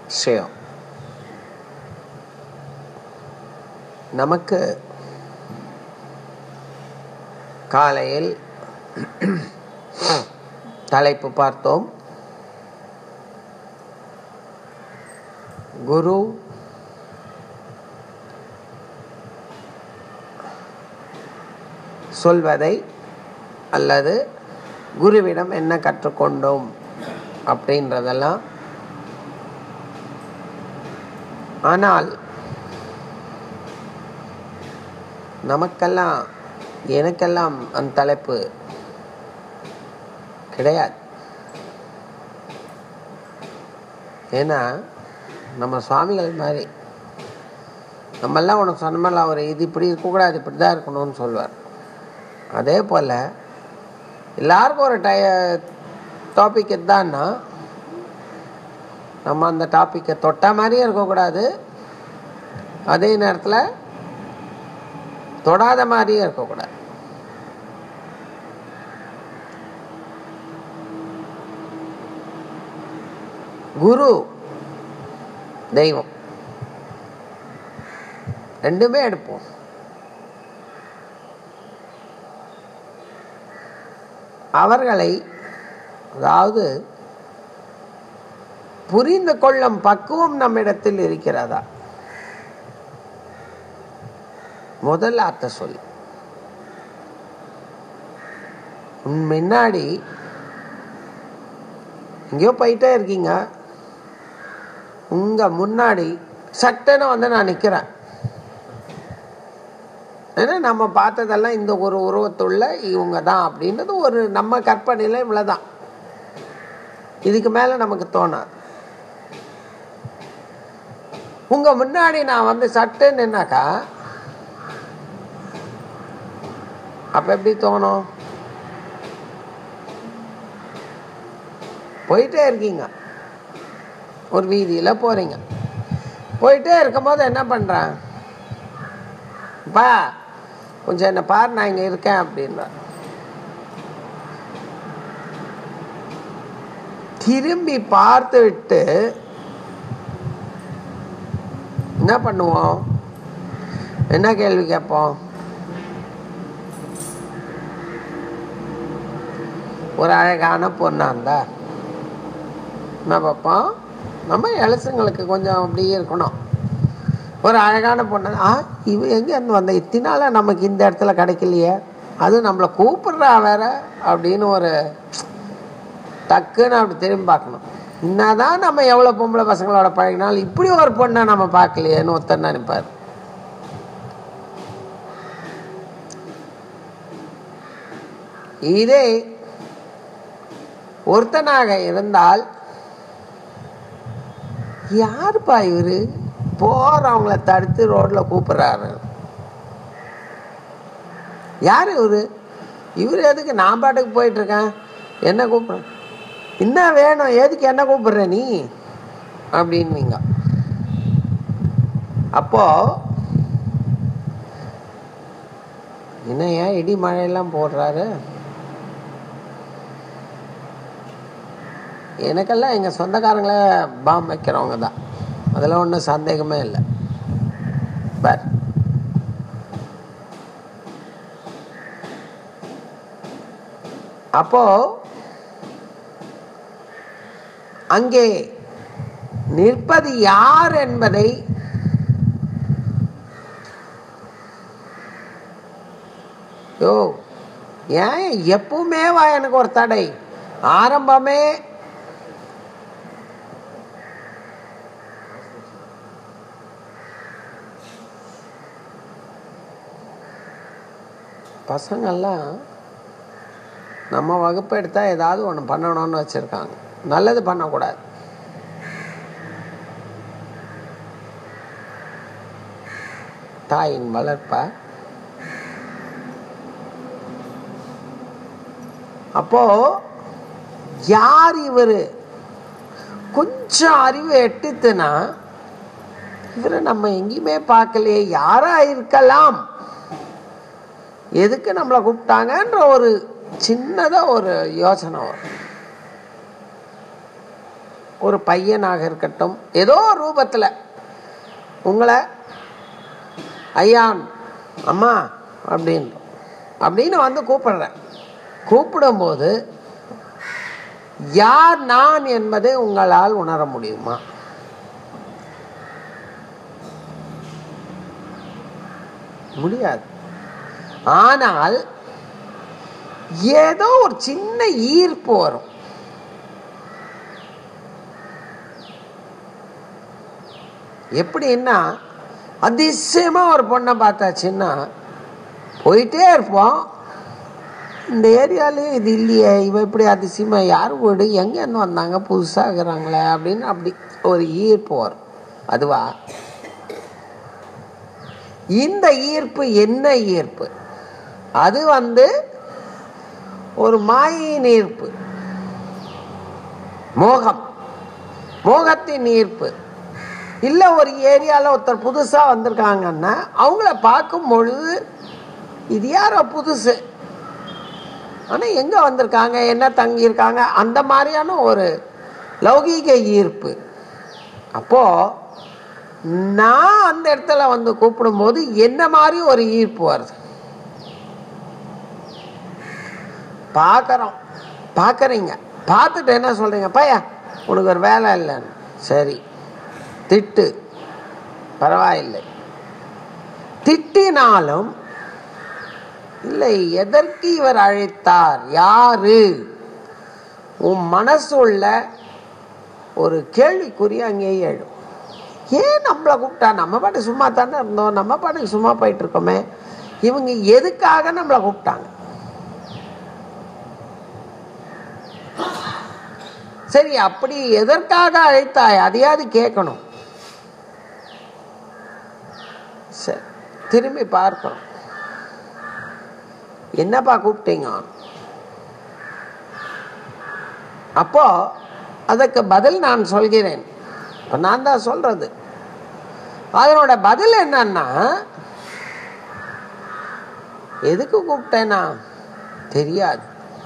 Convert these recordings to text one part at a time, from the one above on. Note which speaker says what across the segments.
Speaker 1: ஸ்ரேயம் நமக்கு காலையில் தலைப்பு பார்த்தோம் குரு சொல்வதை அல்லது குருவிடம் என்ன கற்றுக்கொண்டோம் அப்படின்றதெல்லாம் ஆனால் நமக்கெல்லாம் எனக்கெல்லாம் அந்த தலைப்பு கிடையாது ஏன்னா நம்ம சுவாமிகள் மாதிரி நம்மெல்லாம் உனக்கு சொன்னமெல்லாம் அவர் இது இப்படி இருக்கக்கூடாது இப்படி தான் இருக்கணும்னு சொல்லுவார் அதே போல் எல்லாருக்கும் ஒரு டய டாபிக் எதான்னா நம்ம அந்த டாப்பிக்கை தொட்ட மாதிரியும் இருக்கக்கூடாது அதே நேரத்தில் தொடாத மாதிரியும் இருக்கக்கூடாது குரு தெய்வம் ரெண்டுமே எடுப்போம் அவர்களை அதாவது புரிந்து கொள்ளும் பக்குவம் நம்மிடத்தில் இருக்கிறதா முதல் அர்த்த சொல் உன் முன்னாடி எங்கேயோ போயிட்டே இருக்கீங்க உங்க முன்னாடி சட்டன்னு வந்து நான் நிற்கிறேன் ஏன்னா நம்ம பார்த்ததெல்லாம் இந்த ஒரு உருவத்துள்ள இவங்க தான் அப்படின்றது ஒரு நம்ம கற்பனையில் இவ்வளோதான் இதுக்கு மேலே நமக்கு தோணாது உங்க முன்னாடி நான் வந்து சட்டுன்னுனாக்கா அப்ப எப்படி தோணும் போயிட்டே இருக்கீங்க ஒரு வீதியில் போறீங்க போயிட்டே இருக்கும்போது என்ன பண்றேன் பா கொஞ்சம் என்ன பாரு நான் இங்க இருக்கேன் அப்படின்ற திரும்பி பார்த்து விட்டு என்ன பண்ணுவோம் என்ன கேள்வி கேட்போம் ஒரு அழகான பொண்ணா இருந்தா என்ன பார்ப்போம் நம்ம இளசுங்களுக்கு கொஞ்சம் அப்படியே இருக்கணும் ஒரு அழகான பொண்ணு ஆ இவ எங்கேருந்து வந்த இத்தினால நமக்கு இந்த இடத்துல கிடைக்கலையே அது நம்மளை கூப்பிடுறா வேற அப்படின்னு ஒரு டக்குன்னு அப்படி திரும்பி பார்க்கணும் என்னதான் நம்ம எவ்வளோ பொம்பளை பசங்களோட பழகினாலும் இப்படி ஒரு பொண்ணை நம்ம பார்க்கலையேன்னு ஒருத்தர் நினைப்பார் இதே ஒருத்தனாக இருந்தால் யாருப்பா இவரு போறவங்கள தடுத்து ரோட்ல கூப்பிடுறாரு யார் இவரு இவர் எதுக்கு நான் பாட்டுக்கு போயிட்டு இருக்கேன் என்ன கூப்பிடுறேன் என்ன வேணும் எதுக்கு என்ன கூப்பிடுற நீ அப்படின்வீங்க அப்போ என்ன ஏன் இடி மழையெல்லாம் போடுறாரு எனக்கெல்லாம் எங்கள் சொந்தக்காரங்களே பாம் வைக்கிறவங்க தான் அதில் ஒன்றும் சந்தேகமே இல்லை பார் அப்போ அங்கே நிற்பது யார் என்பதை யோ ஏன் எப்பவுமே வா எனக்கு ஒரு தடை ஆரம்பமே பசங்கள்லாம் நம்ம வகுப்பு எடுத்தால் ஏதாவது ஒன்று பண்ணணும்னு வச்சுருக்காங்க நல்லது பண்ணக்கூடாது தாயின் வளர்ப்ப அப்போ யார் இவரு கொஞ்சம் அறிவு எட்டுத்துனா இவரை நம்ம எங்கேயுமே பார்க்கலையே யாரா இருக்கலாம் எதுக்கு நம்மளை கூப்பிட்டாங்கன்ற ஒரு சின்னதாக ஒரு யோசனை வரும் ஒரு பையனாக இருக்கட்டும் ஏதோ ஒரு ரூபத்தில் உங்களை ஐயான் அம்மா அப்படின்றோம் அப்படின்னு வந்து கூப்பிடுறேன் கூப்பிடும்போது யார் நான் என்பதை உங்களால் உணர முடியுமா முடியாது ஆனால் ஏதோ ஒரு சின்ன ஈர்ப்பு வரும் எப்படின்னா அதிசயமா ஒரு பொண்ணை பார்த்தாச்சுன்னா போயிட்டே இருப்போம் இந்த ஏரியாலேயே இது இல்லையே இவ இப்படி அதிசயமா யார் வீடு எங்கேருந்து வந்தாங்க புதுசாக இருக்கிறாங்களே அப்படின்னு அப்படி ஒரு ஈர்ப்பு வரும் அதுவா இந்த ஈர்ப்பு என்ன ஈர்ப்பு அது வந்து ஒரு மாயின் ஈர்ப்பு மோகம் மோகத்தின் ஈர்ப்பு இல்லை ஒரு ஏரியாவில் ஒருத்தர் புதுசாக வந்திருக்காங்கன்னா அவங்கள பார்க்கும் பொழுது இது யாரோ புதுசு ஆனால் எங்கே வந்திருக்காங்க என்ன தங்கியிருக்காங்க அந்த மாதிரியான ஒரு லௌகீக ஈர்ப்பு அப்போது நான் அந்த இடத்துல வந்து கூப்பிடும்போது என்ன மாதிரி ஒரு ஈர்ப்பு வருது பார்க்குறோம் பார்க்குறீங்க பார்த்துட்டு என்ன சொல்கிறீங்க பையா உனக்கு ஒரு வேலை இல்லைன்னு சரி திட்டு பரவாயில்லை திட்டினாலும் இல்லை எதற்கு இவர் அழைத்தார் யாரு உன் மனசுள்ள ஒரு கேள்விக்குறி அங்கேயே எழும் ஏன் நம்மளை கூப்பிட்டா நம்ம பாட்டு சும்மா தானே இருந்தோம் நம்ம பாட்டுக்கு சும்மா போயிட்டு இருக்கோமே இவங்க எதுக்காக நம்மளை கூப்பிட்டாங்க சரி அப்படி எதற்காக அழைத்தாய் அதையாவது கேட்கணும் சரி திரும்பி பார்க்கணும் என்னப்பா கூப்பிட்டீங்க அப்போ அதற்கு பதில் நான் சொல்கிறேன் இப்போ நான் தான் சொல்றது அதனோட பதில் என்னன்னா எதுக்கு கூப்பிட்டேனா தெரியாது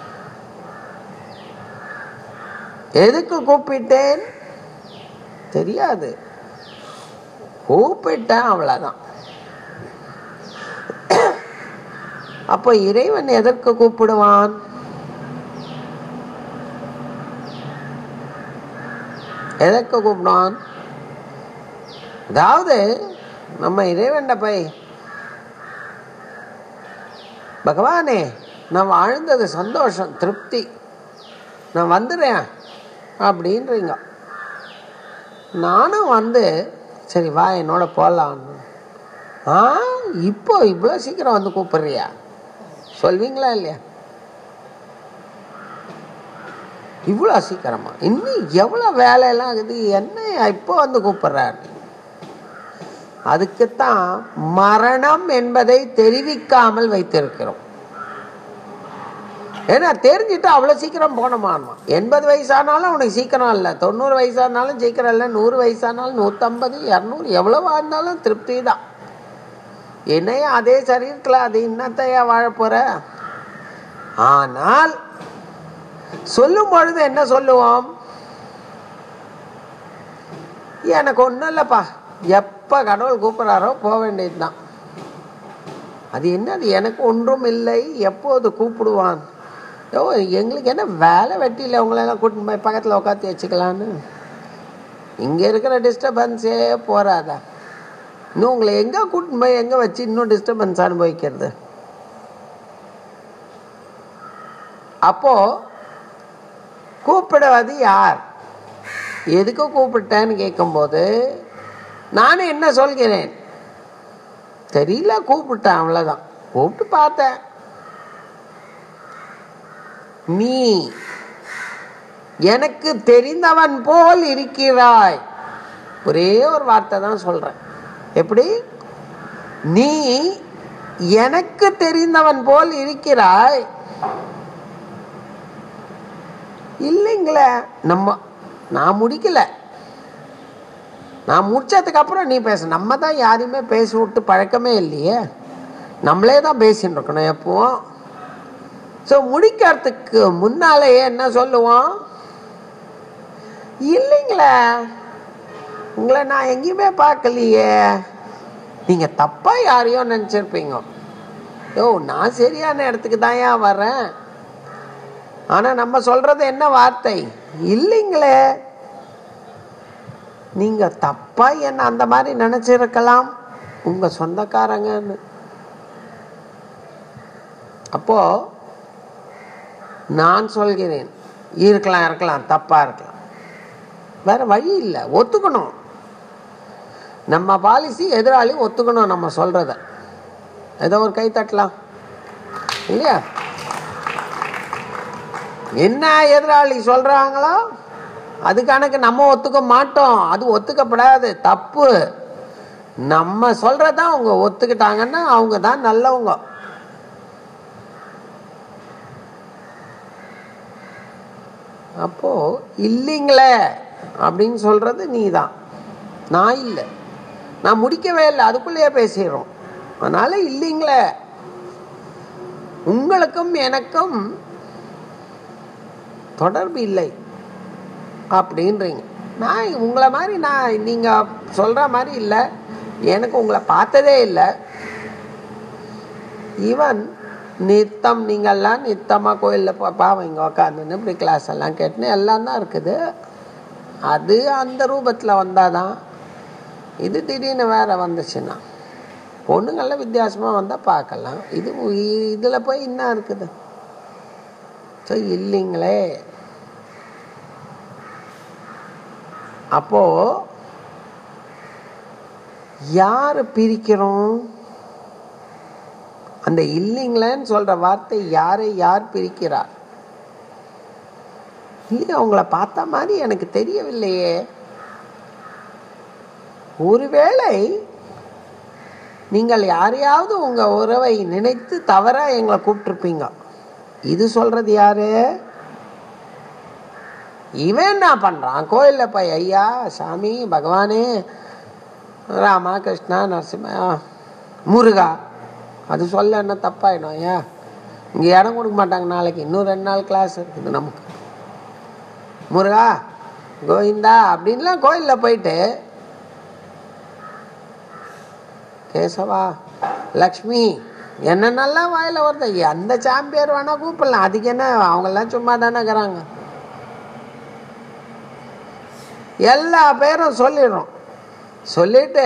Speaker 1: எதுக்கு கூப்பிட்டேன் தெரியாது கூப்பிட்டேன் அவ்வளவுதான் அப்போ இறைவன் எதற்கு கூப்பிடுவான் எதற்கு கூப்பிடுவான் அதாவது நம்ம இறைவன்ட போய் பகவானே நான் வாழ்ந்தது சந்தோஷம் திருப்தி நான் வந்துடுறேன் அப்படின்றீங்க நானும் வந்து சரி வா என்னோட போகலான்னு ஆ இப்போ இவ்வளோ சீக்கிரம் வந்து கூப்பிடுறியா சொல்வீங்களா இல்லையா இவ்வளோ சீக்கிரமா இன்னும் எவ்வளோ வேலையெல்லாம் இருக்குது என்ன இப்போ வந்து கூப்பிடுறாரு அதுக்குத்தான் மரணம் என்பதை தெரிவிக்காமல் வைத்திருக்கிறோம் ஏன்னா தெரிஞ்சுட்டு அவ்வளோ சீக்கிரம் போனோமான்மா எண்பது வயசானாலும் அவனுக்கு சீக்கிரம் இல்லை தொண்ணூறு வயசானாலும் சீக்கிரம் இல்லை நூறு வயசானாலும் நூற்றம்பது இரநூறு எவ்வளவா இருந்தாலும் திருப்தி தான் என்னையும் அதே சரீரத்தில் அது இன்னத்தையா வாழ போற ஆனால் சொல்லும் பொழுது என்ன சொல்லுவோம் எனக்கு ஒன்றும் இல்லைப்பா எப்போ கடவுள் கூப்பிட்றாரோ போக வேண்டியதுதான் அது என்னது எனக்கு ஒன்றும் இல்லை எப்போது கூப்பிடுவான் ஓ எங்களுக்கு என்ன வேலை வெட்டியில் உங்களெல்லாம் கூட்டின்னு போய் பக்கத்தில் உட்காந்து வச்சுக்கலான்னு இங்கே இருக்கிற டிஸ்டர்பன்ஸே போறாதா இன்னும் உங்களை எங்கே கூட்டின்னு போய் எங்கே வச்சு இன்னும் டிஸ்டர்பன்ஸ் அனுபவிக்கிறது அப்போ கூப்பிடுவது யார் எதுக்கு கூப்பிட்டேன்னு கேட்கும்போது நானும் என்ன சொல்கிறேன் தெரியல கூப்பிட்டேன் அவ்வளோதான் கூப்பிட்டு பார்த்தேன் நீ எனக்கு தெரிந்தவன் போல் இருக்கிறாய் ஒரே ஒரு வார்த்தை தான் சொல்றேன் எப்படி நீ எனக்கு தெரிந்தவன் போல் இருக்கிறாய் இல்லைங்களே நம்ம நான் முடிக்கல நான் முடிச்சதுக்கு அப்புறம் நீ பேச நம்ம தான் யாரையுமே பேசி விட்டு பழக்கமே இல்லையே நம்மளே தான் பேசின்னு இருக்கணும் எப்பவும் ஸோ முடிக்கிறதுக்கு முன்னாலேயே என்ன சொல்லுவோம் இல்லைங்களே உங்களை நான் எங்கேயுமே பார்க்கலையே நீங்க தப்பா யாரையோ நினைச்சிருப்பீங்க யோ நான் சரியான இடத்துக்கு தான் ஏன் வர்றேன் ஆனா நம்ம சொல்றது என்ன வார்த்தை இல்லைங்களே நீங்க தப்பா என்ன அந்த மாதிரி நினைச்சிருக்கலாம் உங்க சொந்தக்காரங்கன்னு அப்போ நான் சொல்கிறேன் இருக்கலாம் இருக்கலாம் தப்பா இருக்கலாம் வேற வழி இல்லை ஒத்துக்கணும் நம்ம பாலிசி எதிராளி ஒத்துக்கணும் நம்ம சொல்றத ஏதோ ஒரு கை தட்டலாம் இல்லையா என்ன எதிராளி சொல்றாங்களோ அது கணக்கு நம்ம ஒத்துக்க மாட்டோம் அது ஒத்துக்கப்படாது தப்பு நம்ம சொல்றத அவங்க ஒத்துக்கிட்டாங்கன்னா அவங்க தான் நல்லவங்க அப்போ இல்லைங்களே அப்படின்னு சொல்றது நீ தான் நான் இல்லை நான் முடிக்கவே இல்லை அதுக்குள்ளேயே பேசிடுறோம் அதனால இல்லைங்களே உங்களுக்கும் எனக்கும் தொடர்பு இல்லை அப்படின்றீங்க நான் உங்களை மாதிரி நான் நீங்கள் சொல்கிற மாதிரி இல்லை எனக்கு உங்களை பார்த்ததே இல்லை ஈவன் நித்தம் நீங்கள்லாம் நித்தமாக கோயிலில் பாவம் இங்கே உட்காந்துன்னு இப்படி கிளாஸ் எல்லாம் கேட்டுன்னு எல்லாம் தான் இருக்குது அது அந்த ரூபத்தில் வந்தாதான் இது திடீர்னு வேற வந்துச்சுன்னா பொண்ணுங்கள்லாம் வித்தியாசமாக வந்தால் பார்க்கலாம் இது இதில் போய் என்ன இருக்குது ஸோ இல்லைங்களே அப்போ யார் பிரிக்கிறோம் அந்த இல்லைங்களேன்னு சொல்ற வார்த்தை யாரை யார் பிரிக்கிறார் இல்லையா அவங்கள பார்த்த மாதிரி எனக்கு தெரியவில்லையே ஒருவேளை நீங்கள் யாரையாவது உங்க உறவை நினைத்து தவற எங்களை கூப்பிட்டுருப்பீங்க இது சொல்றது யாரு இவன் என்ன பண்றான் கோயில்ல போய் ஐயா சாமி பகவானே ராமா கிருஷ்ணா நரசிம்ம முருகா அது சொல்ல என்ன தப்பாயிடும் ஐயா இங்கே இடம் கொடுக்க மாட்டாங்க நாளைக்கு இன்னும் ரெண்டு நாள் கிளாஸ் இருக்குது நமக்கு முருகா கோவிந்தா அப்படின்லாம் கோயிலில் போயிட்டு கேசவா லக்ஷ்மி என்னென்னலாம் வாயில் வருது எந்த சாம்பியர் வேணா கூப்பிடலாம் அதுக்கு என்ன அவங்கெல்லாம் சும்மா தானே இருக்கிறாங்க எல்லா பேரும் சொல்லிடுறோம் சொல்லிட்டு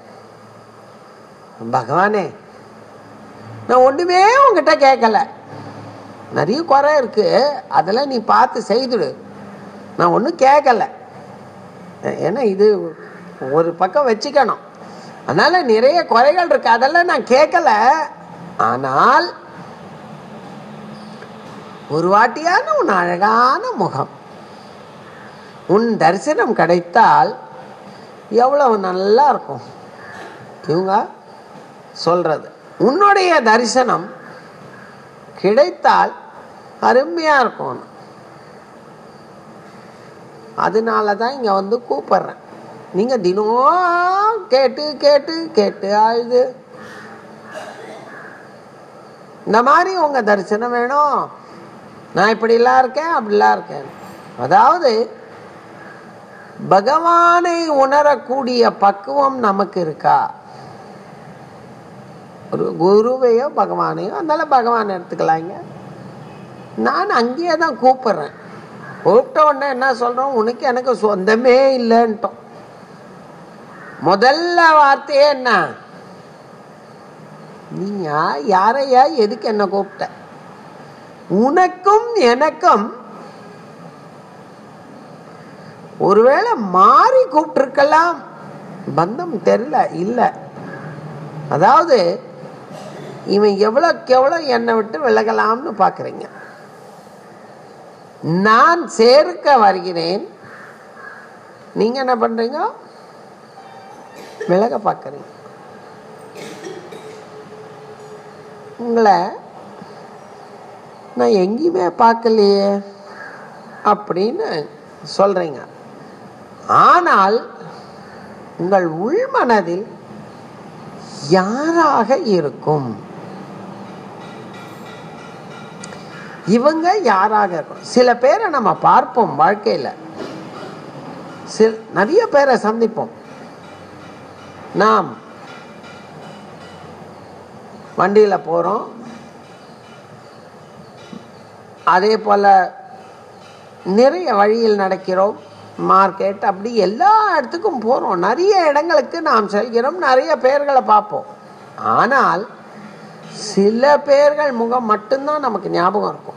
Speaker 1: பகவானே நான் ஒன்றுமே உங்ககிட்ட கேட்கல நிறைய குறை இருக்கு அதெல்லாம் நீ பார்த்து செய்துடு நான் ஒன்றும் கேட்கல ஏன்னா இது ஒரு பக்கம் வச்சுக்கணும் அதனால நிறைய குறைகள் இருக்கு அதெல்லாம் நான் கேட்கல ஆனால் ஒரு வாட்டியான உன் அழகான முகம் உன் தரிசனம் கிடைத்தால் எவ்வளவு நல்லா இருக்கும் இவங்க சொல்றது உன்னுடைய தரிசனம் கிடைத்தால் அருமையா இருக்கும் அதனால தான் இங்க வந்து கூப்பிடுறேன் நீங்க தினம் கேட்டு கேட்டு கேட்டு அழுது இந்த மாதிரி உங்க தரிசனம் வேணும் நான் இப்படிலாம் இருக்கேன் அப்படிலாம் இருக்கேன் அதாவது பகவானை உணரக்கூடிய பக்குவம் நமக்கு இருக்கா ஒரு குருவையோ பகவானையோ அதனால பகவான் எடுத்துக்கலாங்க நான் அங்கேயே தான் கூப்பிடுறேன் கூப்பிட்ட உடனே என்ன சொல்றோம் உனக்கு எனக்கு சொந்தமே இல்லைன்ட்டோம் முதல்ல வார்த்தையே என்ன நீ யா- யாரையா எதுக்கு என்ன கூப்பிட்ட உனக்கும் எனக்கும் ஒருவேளை மாறி கூப்பிட்டுருக்கலாம் பந்தம் தெரியல இல்லை அதாவது இவன் எவ்வளோக்கு எவ்வளோ என்னை விட்டு விலகலாம்னு பார்க்குறீங்க நான் சேர்க்க வருகிறேன் நீங்க என்ன பண்றீங்க விலக பார்க்குறீங்க உங்களை நான் எங்கேயுமே பார்க்கலையே அப்படின்னு சொல்றீங்க ஆனால் உங்கள் உள்மனதில் யாராக இருக்கும் இவங்க யாராக இருக்கும் சில பேரை நம்ம பார்ப்போம் வாழ்க்கையில சில நிறைய பேரை சந்திப்போம் நாம் வண்டியில் போகிறோம் அதே போல் நிறைய வழியில் நடக்கிறோம் மார்க்கெட் அப்படி எல்லா இடத்துக்கும் போகிறோம் நிறைய இடங்களுக்கு நாம் செல்கிறோம் நிறைய பேர்களை பார்ப்போம் ஆனால் சில பேர்கள் முகம் மட்டும்தான் நமக்கு ஞாபகம் இருக்கும்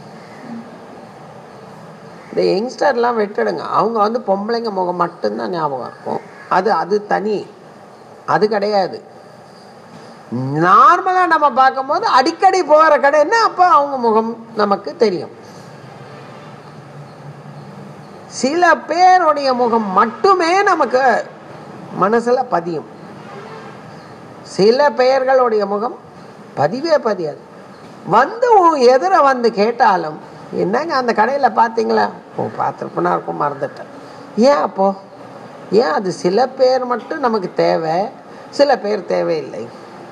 Speaker 1: இந்த யங்ஸ்டர்லாம் விட்டுடுங்க அவங்க வந்து பொம்பளைங்க முகம் மட்டும்தான் ஞாபகம் இருக்கும் அது அது தனி அது கிடையாது நார்மலாக நம்ம பார்க்கும்போது அடிக்கடி போகிற கடைன்னா அப்போ அவங்க முகம் நமக்கு தெரியும் சில பேருடைய முகம் மட்டுமே நமக்கு மனசுல பதியும் சில பெயர்களுடைய முகம் பதிவே பதியாது வந்து உன் எதிர வந்து கேட்டாலும் என்னங்க அந்த கடையில் பார்த்தீங்களா ஓ பார்த்துருப்பனா இருக்கும் மறந்துட்டேன் ஏன் அப்போ ஏன் அது சில பேர் மட்டும் நமக்கு தேவை சில பேர் தேவையில்லை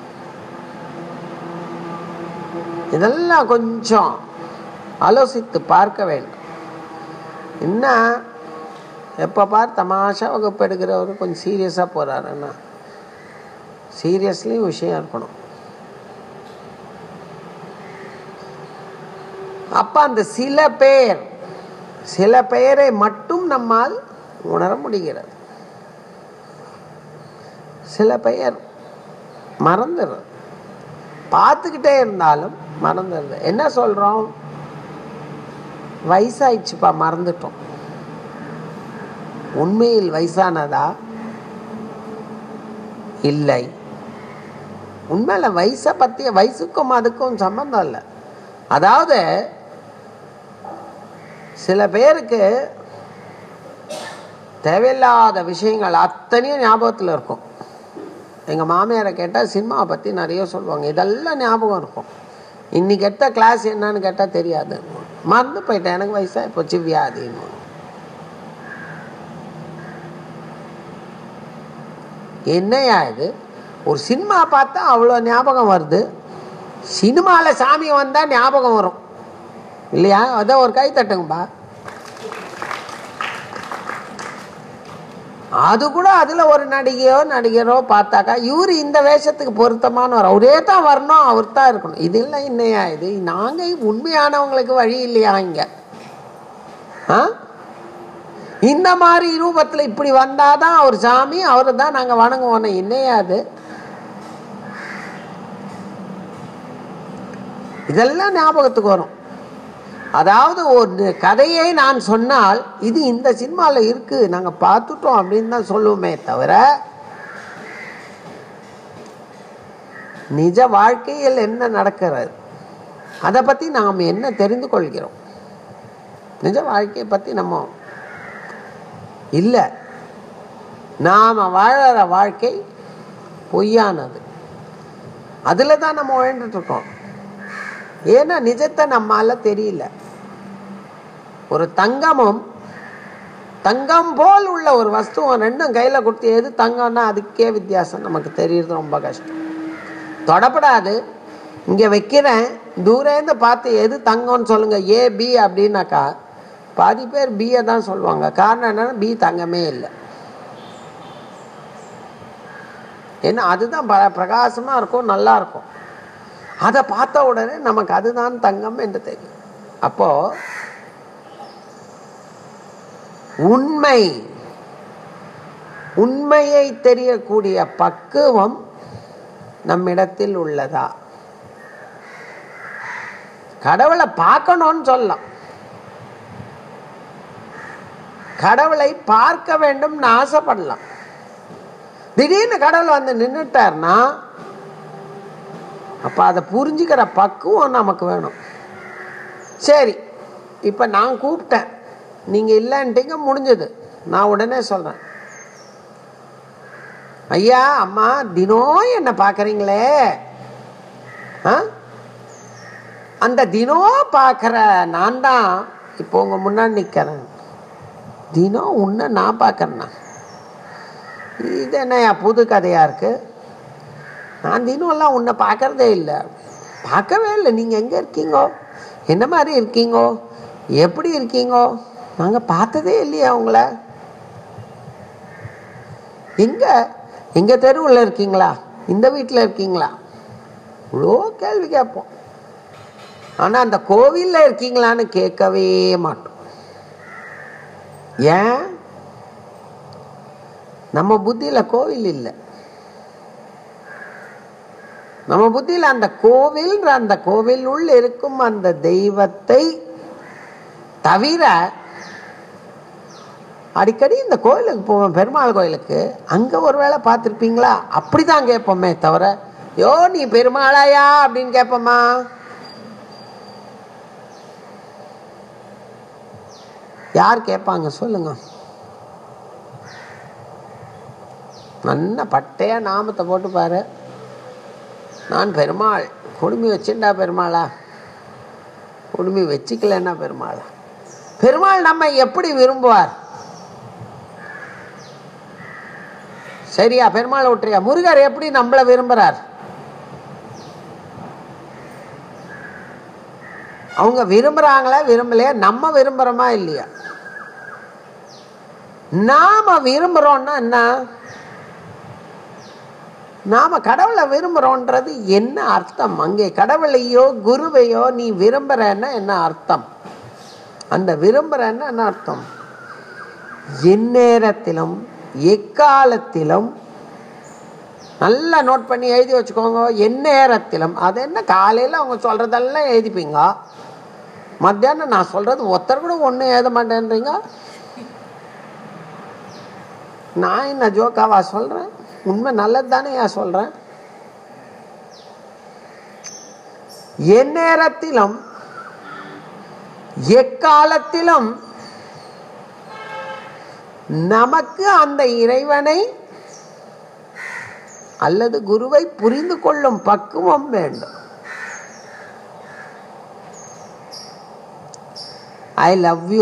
Speaker 1: இதெல்லாம் கொஞ்சம் ஆலோசித்து பார்க்க வேண்டும் என்ன எப்போ பார் தமாஷா வகுப்பு எடுக்கிறவர் கொஞ்சம் சீரியஸாக போகிறாருன்னா சீரியஸ்லேயும் விஷயம் இருக்கணும் அப்போ அந்த சில பேர் சில பெயரை மட்டும் நம்மால் உணர முடிகிறது சில பெயர் மறந்துடுறது பார்த்துக்கிட்டே இருந்தாலும் மறந்துடுது என்ன சொல்கிறோம் வயசாயிடுச்சுப்பா மறந்துட்டோம் உண்மையில் வயசானதா இல்லை உண்மையில வயசை பற்றிய வயசுக்கும் அதுக்கும் சம்பந்தம் இல்லை அதாவது சில பேருக்கு தேவையில்லாத விஷயங்கள் அத்தனையும் ஞாபகத்தில் இருக்கும் எங்கள் மாமியாரை கேட்டால் சினிமாவை பற்றி நிறைய சொல்லுவாங்க இதெல்லாம் ஞாபகம் இருக்கும் இன்னைக்கு எடுத்த கிளாஸ் என்னன்னு கேட்டால் தெரியாது மறந்து போயிட்டேன் எனக்கு வயசாக போச்சு வியாதின்னு என்னையா இது ஒரு சினிமா பார்த்தா அவ்வளோ ஞாபகம் வருது சினிமாவில் சாமி வந்தால் ஞாபகம் வரும் இல்லையா அதான் ஒரு கை தட்டுங்கப்பா அது கூட அதில் ஒரு நடிகையோ நடிகரோ பார்த்தாக்கா இவர் இந்த வேஷத்துக்கு பொருத்தமானவர் அவரே தான் வரணும் அவர் தான் இருக்கணும் இதெல்லாம் என்னையா இது நாங்கள் உண்மையானவங்களுக்கு வழி இல்லையா இங்கே ஆ இந்த மாதிரி ரூபத்தில் இப்படி வந்தாதான் அவர் சாமி அவரை தான் நாங்கள் வணங்குவோம் என்னையா அது இதெல்லாம் ஞாபகத்துக்கு வரும் அதாவது ஒரு கதையை நான் சொன்னால் இது இந்த சினிமாவில் இருக்கு நாங்கள் பார்த்துட்டோம் அப்படின்னு தான் சொல்லுவோமே தவிர நிஜ வாழ்க்கையில் என்ன நடக்கிறது அதை பற்றி நாம் என்ன தெரிந்து கொள்கிறோம் நிஜ வாழ்க்கையை பற்றி நம்ம இல்லை நாம் வாழற வாழ்க்கை பொய்யானது அதில் தான் நம்ம வாழ்ந்துட்டு இருக்கோம் ஏன்னா நிஜத்தை நம்மால தெரியல ஒரு தங்கமும் தங்கம் போல் உள்ள ஒரு வஸ்துவம் ரெண்டும் கையில் கொடுத்து எது தங்கம்னா அதுக்கே வித்தியாசம் நமக்கு தெரியறது ரொம்ப கஷ்டம் தொடப்படாது இங்கே வைக்கிறேன் தூரேந்து பார்த்து எது தங்கம்னு சொல்லுங்க ஏ பி அப்படின்னாக்கா பாதி பேர் பியை தான் சொல்லுவாங்க காரணம் என்னன்னா பி தங்கமே இல்லை ஏன்னா அதுதான் ப பிரகாசமாக இருக்கும் நல்லா இருக்கும் அதை பார்த்த உடனே நமக்கு அதுதான் தங்கம் என்று தெரியும் அப்போ உண்மை உண்மையை தெரியக்கூடிய பக்குவம் நம்மிடத்தில் உள்ளதா கடவுளை பார்க்கணும்னு சொல்லலாம் கடவுளை பார்க்க வேண்டும்னு ஆசைப்படலாம் திடீர்னு கடவுள் வந்து நின்றுட்டார்னா அப்போ அதை புரிஞ்சுக்கிற பக்குவம் நமக்கு வேணும் சரி இப்போ நான் கூப்பிட்டேன் நீங்கள் இல்லைன்ட்டீங்க முடிஞ்சது நான் உடனே சொல்கிறேன் ஐயா அம்மா தினம் என்ன பார்க்குறீங்களே ஆ அந்த தினம் பார்க்குற நான் தான் இப்போ உங்கள் முன்னாடி நிற்கிறேன் தினம் உன்னை நான் பார்க்குறேண்ணா இது என்னையா புது கதையாக இருக்குது நான் தினம்லாம் உன்னை பார்க்கறதே இல்லை பார்க்கவே இல்லை நீங்கள் எங்கே இருக்கீங்கோ என்ன மாதிரி இருக்கீங்கோ எப்படி இருக்கீங்கோ நாங்கள் பார்த்ததே இல்லையா உங்களை எங்க எங்க தெருவில் இருக்கீங்களா இந்த வீட்டில் இருக்கீங்களா இவ்வளோ கேள்வி கேட்போம் ஆனால் அந்த கோவிலில் இருக்கீங்களான்னு கேட்கவே மாட்டோம் ஏன் நம்ம புத்தியில் கோவில் இல்லை நம்ம புத்தியில் அந்த கோவில்ன்ற அந்த கோவில் உள்ள இருக்கும் அந்த தெய்வத்தை தவிர அடிக்கடி இந்த கோயிலுக்கு போவோம் பெருமாள் கோயிலுக்கு அங்கே ஒரு வேளை பார்த்துருப்பீங்களா அப்படி தான் கேட்போமே தவிர யோ நீ பெருமாளாயா அப்படின்னு கேட்போமா யார் கேட்பாங்க சொல்லுங்க நல்ல பட்டையா நாமத்தை போட்டு பாரு நான் பெருமாள் குடுமி வச்சுண்டா பெருமாளா குடுமி வச்சுக்கலன்னா பெருமாளா பெருமாள் நம்ம எப்படி விரும்புவார் சரியா பெருமாள் விட்டுறியா முருகர் எப்படி நம்மள விரும்புறார் அவங்க விரும்புறாங்களா விரும்பலையா நம்ம விரும்புறோமா இல்லையா நாம விரும்புறோம்னா என்ன நாம கடவுளை விரும்புறோன்றது என்ன அர்த்தம் அங்கே கடவுளையோ குருவையோ நீ விரும்புறன்னா என்ன அர்த்தம் அந்த விரும்புறன்னா என்ன அர்த்தம் எந்நேரத்திலும் எக்காலத்திலும் நல்லா நோட் பண்ணி எழுதி வச்சுக்கோங்க எந்நேரத்திலும் அது என்ன காலையில் அவங்க சொல்றதெல்லாம் எழுதிப்பீங்க மத்தியானம் நான் சொல்றது ஒருத்தர் கூட ஒன்றும் எழுத மாட்டேன்றீங்க நான் என்ன ஜோக்காவா சொல்றேன் உண்மை நல்லது தானே ஏன் சொல்றேன் எந்நேரத்திலும் எக்காலத்திலும் நமக்கு அந்த இறைவனை அல்லது குருவை புரிந்து கொள்ளும் பக்குவம் வேண்டும் ஐ லவ் யூ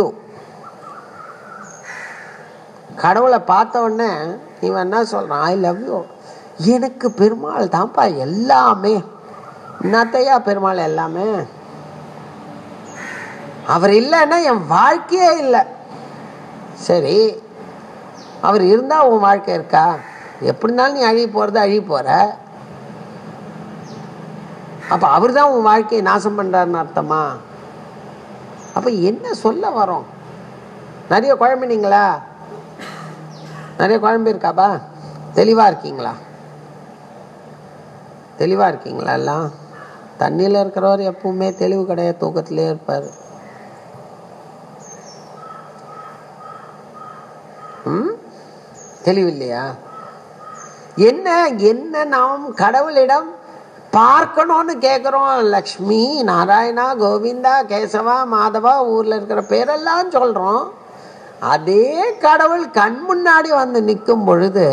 Speaker 1: கடவுளை பார்த்த உடனே இவன் என்ன சொல்றான் ஐ லவ் யூ எனக்கு பெருமாள் தான்ப்பா எல்லாமே என்னத்தையா பெருமாள் எல்லாமே அவர் இல்லைன்னா என் வாழ்க்கையே இல்லை சரி அவர் இருந்தா உன் வாழ்க்கை இருக்கா எப்படி இருந்தாலும் நீ அழுகி போறது அழுகி போற அப்ப அவர் தான் உன் வாழ்க்கையை நாசம் பண்றாருன்னு அர்த்தமா அப்ப என்ன சொல்ல வரோம் நிறைய குழம்பினீங்களா நிறைய குழம்பு இருக்காப்பா தெளிவா இருக்கீங்களா தெளிவா இருக்கீங்களா எல்லாம் தண்ணியில் இருக்கிறவர் எப்பவுமே தெளிவு கிடையாது தூக்கத்திலே இருப்பார் ம் தெளிவில்லையா என்ன என்ன நாம் கடவுளிடம் பார்க்கணும்னு கேட்குறோம் லக்ஷ்மி நாராயணா கோவிந்தா கேசவா மாதவா ஊரில் இருக்கிற பேரெல்லாம் சொல்கிறோம் அதே கடவுள் கண் முன்னாடி வந்து நிற்கும் பொழுது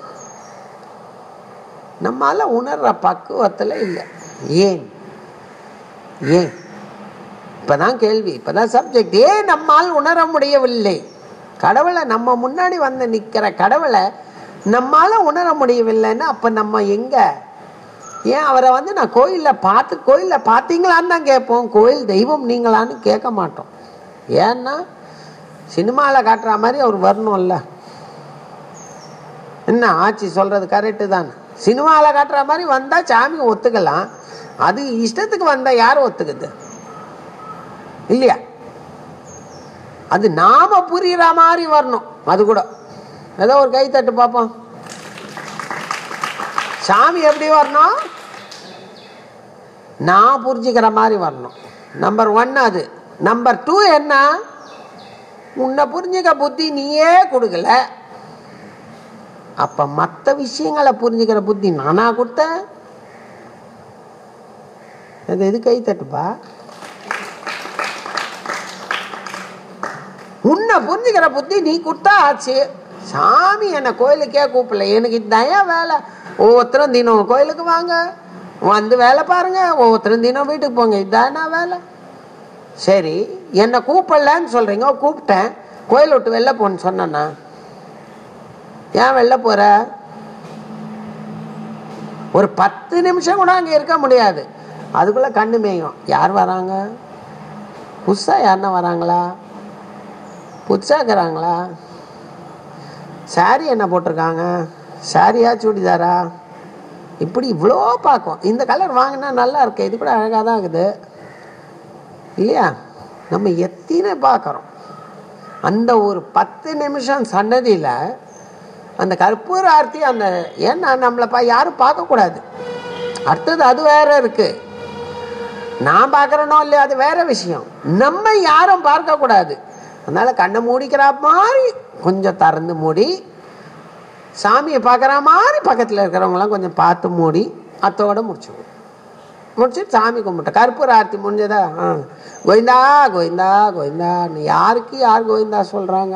Speaker 1: நம்மால உணர்ற பக்குவத்தில் இல்லை ஏன் ஏன் இப்பதான் கேள்வி இப்பதான் சப்ஜெக்ட் ஏன் நம்மால் உணர முடியவில்லை கடவுளை நம்ம முன்னாடி வந்து நிற்கிற கடவுளை நம்மால உணர முடியவில்லைன்னா அப்ப நம்ம எங்க ஏன் அவரை வந்து நான் கோயிலில் பார்த்து கோயிலில் பார்த்தீங்களான்னு தான் கேட்போம் கோயில் தெய்வம் நீங்களான்னு கேட்க மாட்டோம் ஏன்னா சினிமாவில் காட்டுற மாதிரி அவர் வரணும்ல என்ன ஆட்சி சொல்றது கரெக்டு தானே சினிமாவில் காட்டுற மாதிரி வந்தால் சாமி ஒத்துக்கலாம் அது இஷ்டத்துக்கு வந்தால் யார் ஒத்துக்குது இல்லையா அது நாம புரியுற மாதிரி வரணும் அது கூட ஏதோ ஒரு கை தட்டு பார்ப்போம் சாமி எப்படி வரணும் நான் புரிஞ்சுக்கிற மாதிரி வரணும் நம்பர் ஒன் அது நம்பர் டூ என்ன உன்னை புரிஞ்சுக்க புத்தி நீயே கொடுக்கல அப்ப மற்ற விஷயங்களை புரிஞ்சுக்கிற புத்தி நானா கொடுத்தேன் அது எது கை தட்டுப்பா உன்னை புரிஞ்சுக்கிற புத்தி நீ கொடுத்தா ஆச்சு சாமி என்னை கோயிலுக்கே கூப்பிடல எனக்கு இதான் வேலை ஒவ்வொருத்தரும் தினம் கோயிலுக்கு வாங்க வந்து வேலை பாருங்க ஒவ்வொருத்தரும் தினம் வீட்டுக்கு போங்க இதானா வேலை சரி என்னை கூப்பிடலன்னு சொல்றீங்க கூப்பிட்டேன் கோயில் விட்டு வெளில போன்னு சொன்னேன்னா ஏன் வெளில போற ஒரு பத்து நிமிஷம் கூட அங்கே இருக்க முடியாது அதுக்குள்ள கண்ணு மேயும் யார் வராங்க புதுசா யாருன்னா வராங்களா புதுசா இருக்கிறாங்களா சாரி என்ன போட்டிருக்காங்க சாரியா சுடிதாரா இப்படி இவ்வளோ பார்க்கும் இந்த கலர் வாங்கினா நல்லா இருக்கு இது கூட அழகாக தான் இருக்குது இல்லையா நம்ம எத்தனை பார்க்குறோம் அந்த ஒரு பத்து நிமிஷம் சன்னதியில் அந்த கற்பூர ஆர்த்தி அந்த ஏன்னா நம்மளை பா யாரும் பார்க்கக்கூடாது அடுத்தது அது வேற இருக்கு நான் பார்க்குறனோ இல்லையா அது வேற விஷயம் நம்ம யாரும் பார்க்கக்கூடாது அதனால கண்ணை மூடிக்கிற மாதிரி கொஞ்சம் திறந்து மூடி சாமியை பார்க்குற மாதிரி பக்கத்தில் இருக்கிறவங்களாம் கொஞ்சம் பார்த்து மூடி அத்தோட முடிச்சுக்கணும் முடிச்சுட்டு சாமி கும்பிட்டேன் கற்பூர ஆர்த்தி முடிஞ்சதா ஆ கோவிந்தா கோவிந்தா கோவிந்தா யாருக்கு யார் கோவிந்தா சொல்கிறாங்க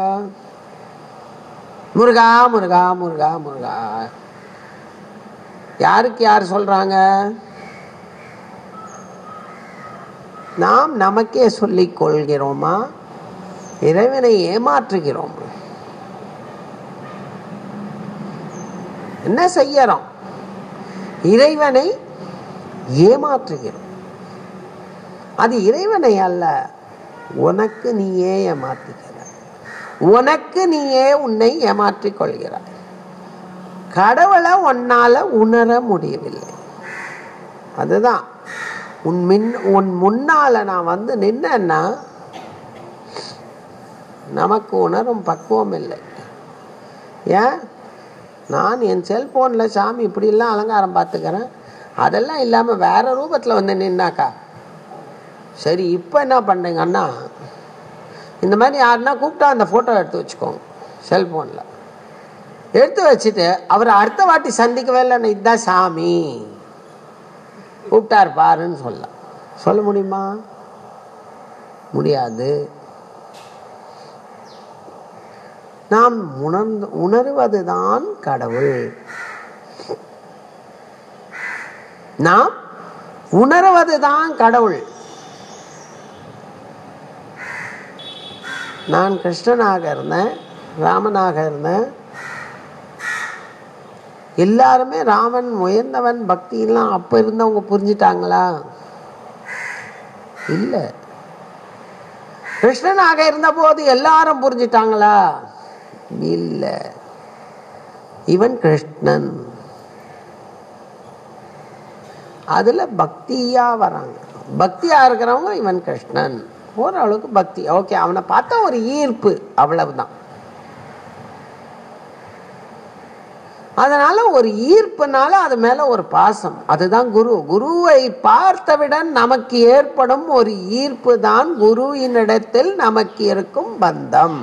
Speaker 1: முருகா முருகா முருகா முருகா யாருக்கு யார் சொல்றாங்க நாம் நமக்கே சொல்லிக் கொள்கிறோமா இறைவனை ஏமாற்றுகிறோம் என்ன செய்யறோம் இறைவனை ஏமாற்றுகிறோம் அது இறைவனை அல்ல உனக்கு நீயே ஏமாற்றுகிறாய் உனக்கு நீயே உன்னை ஏமாற்றிக் கொள்கிறாய் கடவுளை உன்னால உணர முடியவில்லை அதுதான் உன் மின் உன் முன்னால நான் வந்து நின்னேன்னா நமக்கு உணரும் பக்குவம் இல்லை ஏன் நான் என் செல்போனில் சாமி இப்படிலாம் அலங்காரம் பார்த்துக்கிறேன் அதெல்லாம் இல்லாமல் வேற ரூபத்தில் வந்து நின்னாக்கா சரி இப்போ என்ன பண்ணுறீங்கன்னா இந்த மாதிரி யாருன்னா கூப்பிட்டா அந்த ஃபோட்டோ எடுத்து வச்சுக்கோங்க செல்ஃபோனில் எடுத்து வச்சுட்டு அவரை அடுத்த வாட்டி சந்திக்கவே இல்லைன்னு இதுதான் சாமி கூப்பிட்டார் பாருன்னு சொல்லலாம் சொல்ல முடியுமா முடியாது நாம் உணர்ந்து உணர்வதுதான் கடவுள் நாம் உணர்வதுதான் கடவுள் நான் கிருஷ்ணனாக இருந்தேன் ராமனாக இருந்தேன் எல்லாருமே ராமன் உயர்ந்தவன் பக்தியெல்லாம் அப்போ இருந்தவங்க புரிஞ்சிட்டாங்களா இல்லை கிருஷ்ணனாக இருந்தபோது எல்லாரும் புரிஞ்சிட்டாங்களா இல்லை இவன் கிருஷ்ணன் அதுல பக்தியா வராங்க பக்தியா இருக்கிறவங்க இவன் கிருஷ்ணன் ஓரளவுக்கு பக்தி ஓகே அவனை பார்த்தா ஒரு ஈர்ப்பு அவ்வளவுதான் அதனால ஒரு ஈர்ப்புனால அது மேல ஒரு பாசம் அதுதான் குரு குருவை பார்த்தவுடன் நமக்கு ஏற்படும் ஒரு ஈர்ப்பு தான் குருவினிடத்தில் நமக்கு இருக்கும் பந்தம்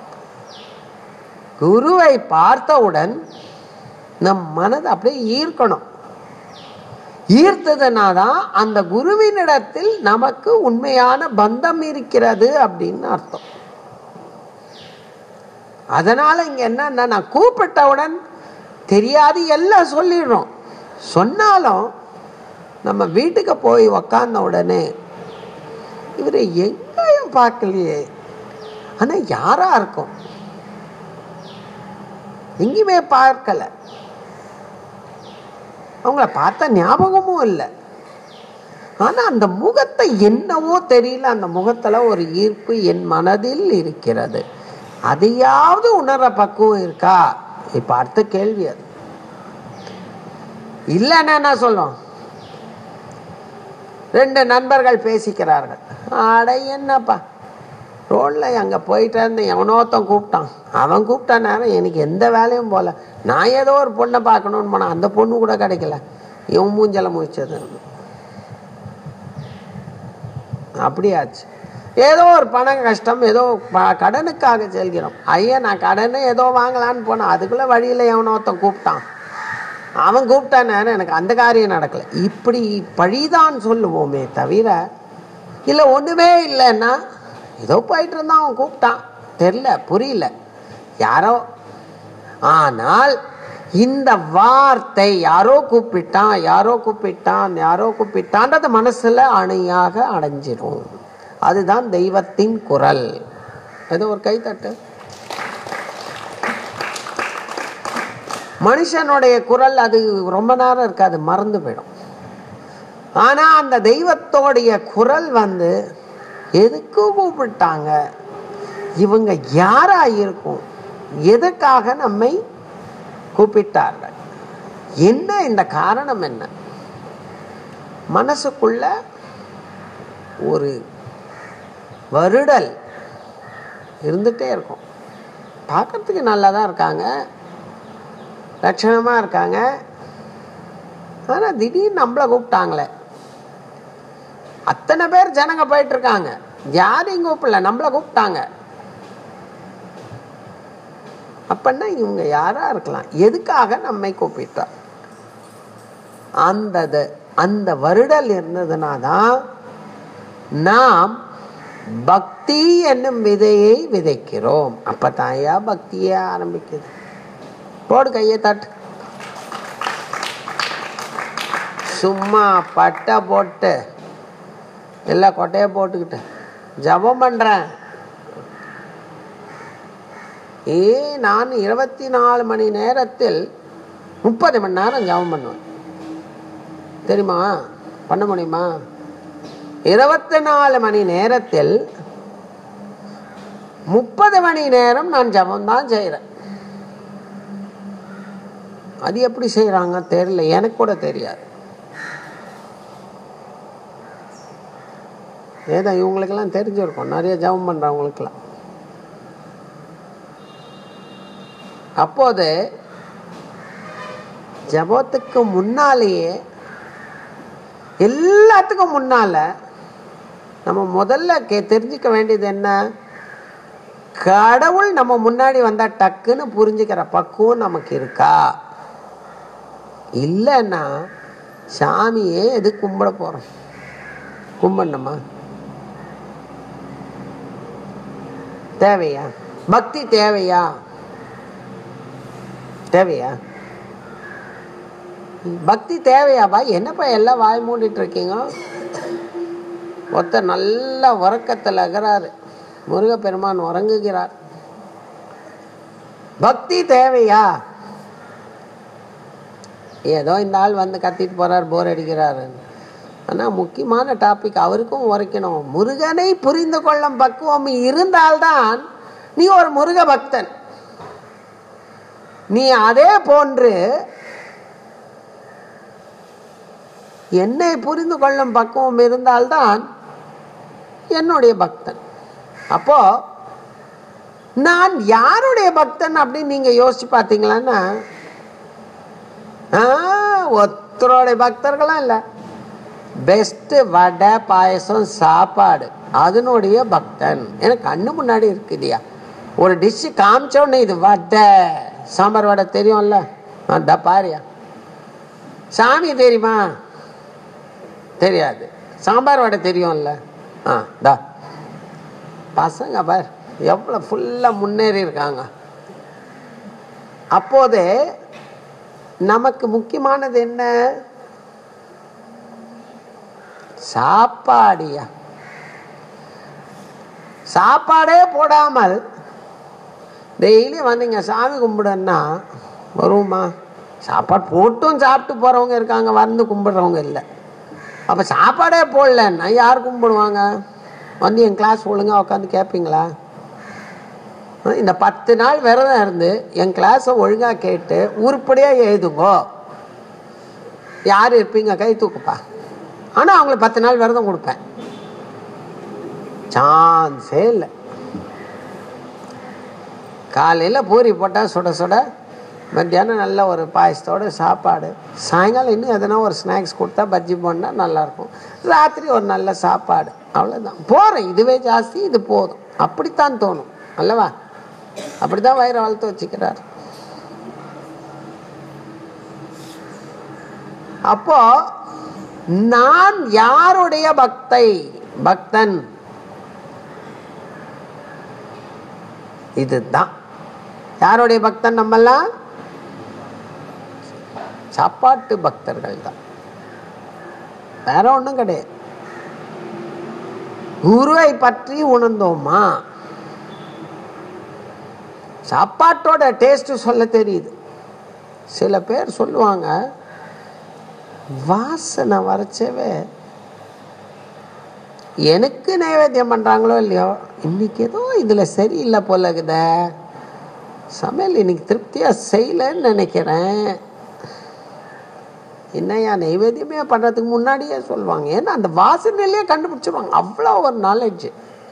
Speaker 1: குருவை பார்த்தவுடன் நம் மனது அப்படியே ஈர்க்கணும் ஈர்த்ததுனா தான் அந்த குருவினிடத்தில் நமக்கு உண்மையான பந்தம் இருக்கிறது அப்படின்னு அர்த்தம் அதனால இங்க என்னன்னா நான் கூப்பிட்டவுடன் தெரியாது எல்லாம் சொல்லிடுறோம் சொன்னாலும் நம்ம வீட்டுக்கு போய் உக்காந்த உடனே இவரை எங்கேயும் பார்க்கலையே ஆனா யாரா இருக்கும் எங்கேயுமே பார்க்கல அவங்கள பார்த்த ஞாபகமும் இல்லை ஆனா அந்த முகத்தை என்னவோ தெரியல அந்த முகத்துல ஒரு ஈர்ப்பு என் மனதில் இருக்கிறது அதையாவது உணர பக்குவம் இருக்கா இப்ப அடுத்த கேள்வி அது இல்லைன்னா என்ன சொல்லும் ரெண்டு நண்பர்கள் பேசிக்கிறார்கள் அட என்னப்பா ரோட்ல அங்க போயிட்டு இருந்தேன் எவனோத்தன் கூப்பிட்டான் அவன் கூப்பிட்ட நேரம் எனக்கு எந்த வேலையும் போல நான் ஏதோ ஒரு பொண்ணை பார்க்கணும்னு போனேன் அந்த பொண்ணு கூட கிடைக்கல இவன் மூஞ்சல முடிச்சது அப்படியாச்சு ஏதோ ஒரு பண கஷ்டம் ஏதோ ப- கடனுக்காக செல்கிறோம் ஐயா நான் கடனு ஏதோ வாங்கலான்னு போனேன் அதுக்குள்ள வழியில எவனோ ஒருத்தன் கூப்பிட்டான் அவன் கூப்பிட்டான் நேரம் எனக்கு அந்த காரியம் நடக்கல இப்படி பழிதான் சொல்லுவோமே தவிர இல்லை ஒண்ணுமே இல்லைன்னா ஏதோ போயிட்டு இருந்தான் அவன் கூப்பிட்டான் தெரியல புரியல யாரோ ஆனால் இந்த வார்த்தை யாரோ கூப்பிட்டான் யாரோ கூப்பிட்டான் யாரோ கூப்பிட்டான்றது மனசுல அணையாக அடைஞ்சிரும் அதுதான் தெய்வத்தின் குரல் ஏதோ ஒரு கைத்தட்டு மனுஷனுடைய குரல் அது ரொம்ப நேரம் இருக்காது மறந்து போயிடும் ஆனா அந்த தெய்வத்தோடைய குரல் வந்து எதுக்கு கூப்பிட்டாங்க இவங்க யாரா இருக்கும் எதற்காக நம்மை கூப்பிட்டார்கள் என்ன இந்த காரணம் என்ன மனசுக்குள்ள ஒரு வருடல் இருந்துகிட்டே இருக்கும் பார்க்கறதுக்கு நல்லா தான் இருக்காங்க லட்சணமாக இருக்காங்க ஆனால் திடீர்னு நம்மளை கூப்பிட்டாங்களே அத்தனை பேர் ஜனங்க போயிட்டு இருக்காங்க யாரையும் கூப்பிடல நம்மளை கூப்பிட்டாங்க அப்படின்னா இவங்க யாரா இருக்கலாம் எதுக்காக நம்மை கூப்பிட்டா அந்த த- அந்த வருடல் இருந்ததுனா தான் நாம் பக்தி என்னும் விதையை விதைக்கிறோம் அப்பதான் ஐயா பக்தியே ஆரம்பிக்குது போடு கையை தட்டு சும்மா பட்டை போட்டு எல்லாம் கொட்டையை போட்டுக்கிட்டு ஜபம் பண்றேன் ஏ நான் இருபத்தி நாலு மணி நேரத்தில் முப்பது மணி நேரம் ஜபம் பண்ணுவேன் தெரியுமா பண்ண முடியுமா இருபத்தி நாலு மணி நேரத்தில் முப்பது மணி நேரம் நான் ஜபம் தான் செய்கிறேன் அது எப்படி செய்கிறாங்க தெரியல எனக்கு கூட தெரியாது ஏதோ இவங்களுக்கெல்லாம் தெரிஞ்சிருக்கும் நிறைய ஜபம் பண்ணுறவங்களுக்கெல்லாம் அப்போது ஜபத்துக்கு முன்னாலேயே எல்லாத்துக்கும் முன்னால நம்ம முதல்ல கே தெரிஞ்சுக்க வேண்டியது என்ன கடவுள் நம்ம முன்னாடி வந்தா டக்குன்னு புரிஞ்சுக்கிற பக்குவம் நமக்கு இருக்கா இல்லைன்னா சாமியே எது கும்பிட போறோம் கும்பிடணுமா தேவையா பக்தி தேவையா தேவையா பக்தி தேவையாப்பா என்னப்பா எல்லாம் வாய் மூடிட்டு இருக்கீங்க ஒருத்தர் நல்ல உறக்கத்தில் இருக்கிறாரு முருகப்பெருமான் உறங்குகிறார் பக்தி தேவையா ஏதோ இந்த ஆள் வந்து கத்திட்டு போறார் போர் அடிக்கிறாரு ஆனா முக்கியமான டாபிக் அவருக்கும் உரைக்கணும் முருகனை புரிந்து கொள்ளும் பக்குவம் இருந்தால்தான் நீ ஒரு முருக பக்தன் நீ அதே போன்று என்னை புரிந்து கொள்ளும் பக்குவம் இருந்தால்தான் என்னுடைய பக்தன் அப்போ நான் யாருடைய பக்தன் அப்படின்னு நீங்க யோசிச்சு பார்த்தீங்களான்னா ஆ, ஒருத்தருடைய பக்தர்களும் இல்லை பெஸ்ட் வடை பாயசம் சாப்பாடு அதனுடைய பக்தன் எனக்கு கண்ணு முன்னாடி இருக்கு இல்லையா ஒரு டிஷ்ஷு காமிச்ச உடனே இது வடை சாம்பார் வடை தெரியும்ல அந்த பாரியா சாமி தெரியுமா தெரியாது சாம்பார் வடை தெரியும்ல ஆ தா பசங்க பார் எவ்வளோ ஃபுல்லாக முன்னேறி இருக்காங்க அப்போது நமக்கு முக்கியமானது என்ன சாப்பாடியா சாப்பாடே போடாமல் டெய்லி வந்தீங்க சாமி கும்பிடுன்னா வருவோமா சாப்பாடு போட்டும் சாப்பிட்டு போகிறவங்க இருக்காங்க வந்து கும்பிடுறவங்க இல்லை அப்போ சாப்பாடே போடலன்னா யார் கும்பிடுவாங்க வந்து என் கிளாஸ் ஒழுங்கா உட்காந்து கேட்பீங்களா அஹ் இந்த பத்து நாள் விரதம் இருந்து என் கிளாஸை ஒழுங்காக கேட்டு உருப்படியாக எழுதுங்கோ யார் இருப்பீங்க கை தூக்குப்பா ஆனால் அவங்களுக்கு பத்து நாள் விரதம் கொடுப்பேன் சான்ஸே இல்லை காலையில் பூரி போட்டால் சுட சுட மத்தியானம் நல்ல ஒரு பாயசத்தோட சாப்பாடு சாயங்காலம் இன்னும் எதனா ஒரு ஸ்நாக்ஸ் கொடுத்தா பஜ்ஜி போனால் நல்லாயிருக்கும் ராத்திரி ஒரு நல்ல சாப்பாடு அவ்வளோதான் போகிறேன் இதுவே ஜாஸ்தி இது போதும் அப்படித்தான் தோணும் அல்லவா அப்படிதான் வயிறை வளர்த்து வச்சுக்கிறார் அப்போ நான் யாருடைய பக்தை பக்தன் இதுதான் யாருடைய பக்தன் நம்மெல்லாம் சாப்பாட்டு பக்தர்கள் தான் வேற ஒண்ணும் கிடையாது குருவை பற்றி உணர்ந்தோமா சாப்பாட்டோட டேஸ்ட் சொல்ல தெரியுது சில பேர் சொல்லுவாங்க வாசனை வரைச்சவே எனக்கு நைவேத்தியம் பண்றாங்களோ இல்லையோ இன்னைக்கு ஏதோ இதுல சரியில்லை போல இருக்குதே சமையல் இன்னைக்கு திருப்தியா செய்யலன்னு நினைக்கிறேன் என்னையா நைவேத்தியமே பண்றதுக்கு முன்னாடியே சொல்லுவாங்க ஏன்னா அந்த வாசனையிலேயே கண்டுபிடிச்சிருவாங்க அவ்வளோ ஒரு நாலேஜ்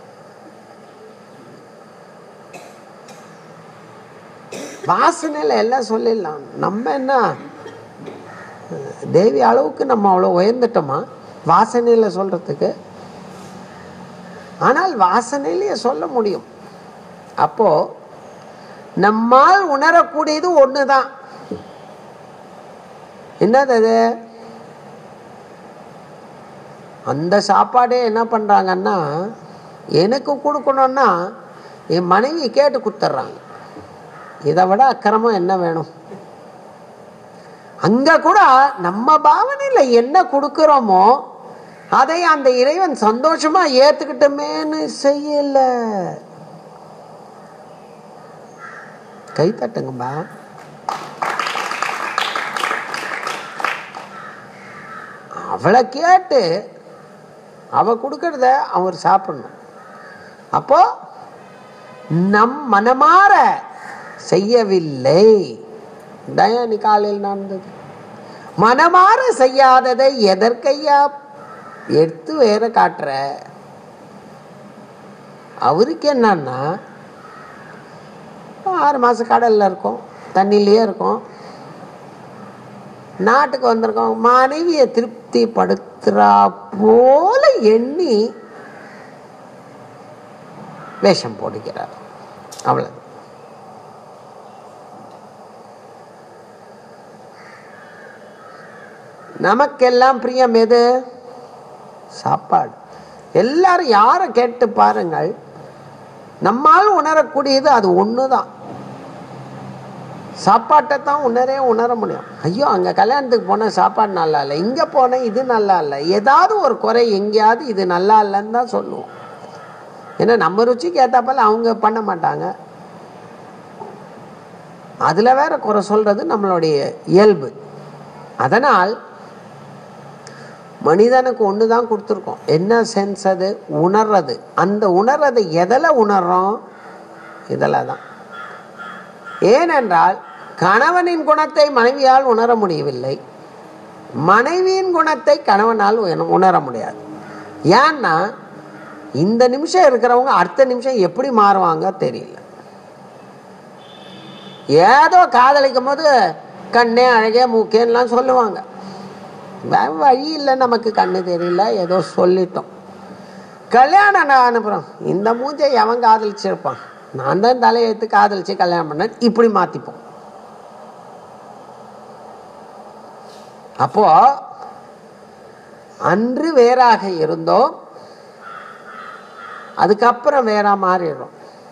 Speaker 1: வாசனையில எல்லாம் சொல்லிடலாம் நம்ம என்ன தேவி அளவுக்கு நம்ம அவ்வளோ உயர்ந்துட்டோமா வாசனையில சொல்றதுக்கு ஆனால் வாசனையிலேயே சொல்ல முடியும் அப்போ நம்மால் உணரக்கூடியது ஒண்ணுதான் என்னது அது அந்த சாப்பாடே என்ன பண்றாங்கன்னா எனக்கு கொடுக்கணும்னா என் மனைவி கேட்டு கொடுத்துட்றாங்க இதை விட அக்கிரமம் என்ன வேணும் அங்க கூட நம்ம பாவனையில என்ன கொடுக்கிறோமோ அதை அந்த இறைவன் சந்தோஷமா ஏத்துக்கிட்டமேன்னு செய்யல கை தட்டுங்கப்பா அவளை கேட்டு அவ கொடுக்கறத அவர் சாப்பிடணும் அப்போ நம் மனமாற செய்யவில்லை தயானி காலையில் நடந்தது மனமாற செய்யாததை எதற்கையா எடுத்து வேற காட்டுற அவருக்கு என்னன்னா ஆறு மாசம் கடல்ல இருக்கோம் தண்ணிலேயே இருக்கோம் நாட்டுக்கு வந்திருக்கோம் மனைவியை திருப்திப்படுத்துறா போல எண்ணி வேஷம் போடுகிறார் அவ்வளவு நமக்கெல்லாம் பிரியம் எது சாப்பாடு எல்லாரும் யாரை கேட்டு பாருங்கள் நம்மால் உணரக்கூடியது அது ஒண்ணுதான் சாப்பாட்டை தான் உணரே உணர முடியும் ஐயோ அங்க கல்யாணத்துக்கு போன சாப்பாடு நல்லா இல்லை இங்க போன இது நல்லா இல்லை ஏதாவது ஒரு குறை எங்கேயாவது இது நல்லா இல்லைன்னு தான் சொல்லுவோம் ஏன்னா நம்ம ருச்சிக்கு ஏத்தாப்பல அவங்க பண்ண மாட்டாங்க அதுல வேற குறை சொல்றது நம்மளுடைய இயல்பு அதனால் மனிதனுக்கு ஒன்று தான் கொடுத்துருக்கோம் என்ன சென்ஸ் அது உணர்றது அந்த உணர்றதை எதில் உணர்றோம் இதில் தான் ஏனென்றால் கணவனின் குணத்தை மனைவியால் உணர முடியவில்லை மனைவியின் குணத்தை கணவனால் உண- உணர முடியாது ஏன்னா இந்த நிமிஷம் இருக்கிறவங்க அடுத்த நிமிஷம் எப்படி மாறுவாங்க தெரியல ஏதோ காதலிக்கும் போது கண்ணே அழகே மூக்கேன்னுலாம் சொல்லுவாங்க வேற வழி இல்லை நமக்கு கண்ணு தெரியல ஏதோ சொல்லிட்டோம் கல்யாணம் நான் அனுப்புகிறோம் இந்த மூஞ்சை எவன் காதலிச்சிருப்பான் நான் தான் தலையெழுத்து காதலிச்சு கல்யாணம் பண்ணேன் இப்படி மாத்திப்போம் அப்போ அன்று வேறாக இருந்தோம் அதுக்கப்புறம் வேற மாறிடுறோம்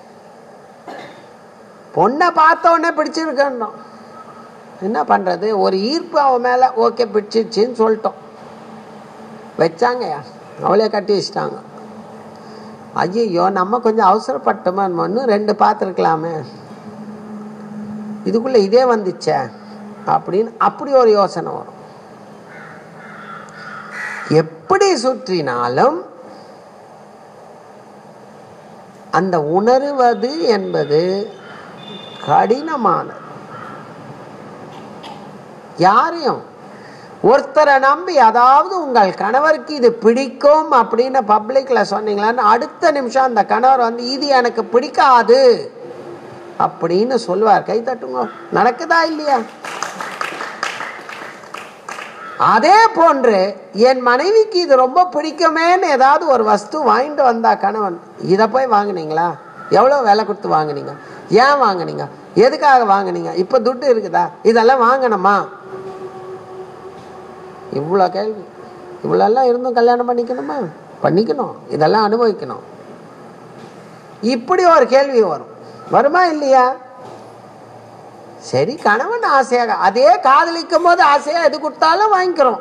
Speaker 1: பொண்ணை பார்த்த உடனே பிடிச்சிருக்கோம் என்ன பண்றது ஒரு ஈர்ப்பு அவன் மேல ஓகே பிடிச்சிருச்சுன்னு சொல்லிட்டோம் வச்சாங்கய்யா அவளே கட்டி வச்சிட்டாங்க ஐயோ நம்ம கொஞ்சம் அவசரப்பட்டோமா இன்னும் ரெண்டு பார்த்துருக்கலாமே இதுக்குள்ள இதே வந்துச்சே அப்படின்னு அப்படி ஒரு யோசனை வரும் எப்படி சுற்றினாலும் அந்த உணருவது என்பது கடினமானது யாரையும் ஒருத்தரை நம்பி அதாவது உங்கள் கணவருக்கு இது பிடிக்கும் அப்படின்னு பப்ளிக்ல சொன்னீங்களான்னு அடுத்த நிமிஷம் அந்த கணவர் வந்து இது எனக்கு பிடிக்காது அப்படின்னு சொல்லுவார் கை தட்டுங்க நடக்குதா இல்லையா அதே போன்று என் மனைவிக்கு இது ரொம்ப பிடிக்குமேன்னு ஏதாவது ஒரு வஸ்து வாங்கிட்டு வந்தா கணவன் இதை போய் வாங்குனீங்களா எவ்வளோ விலை கொடுத்து வாங்குனீங்க ஏன் வாங்குனீங்க எதுக்காக வாங்குனீங்க இப்போ துட்டு இருக்குதா இதெல்லாம் வாங்கணுமா இவ்வளோ கேள்வி இவ்வளோலாம் இருந்தும் கல்யாணம் பண்ணிக்கணுமா பண்ணிக்கணும் இதெல்லாம் அனுபவிக்கணும் இப்படி ஒரு கேள்வி வரும் வருமா இல்லையா சரி கணவன் ஆசையாக அதே காதலிக்கும் போது ஆசையா எது கொடுத்தாலும் வாங்கிக்கிறோம்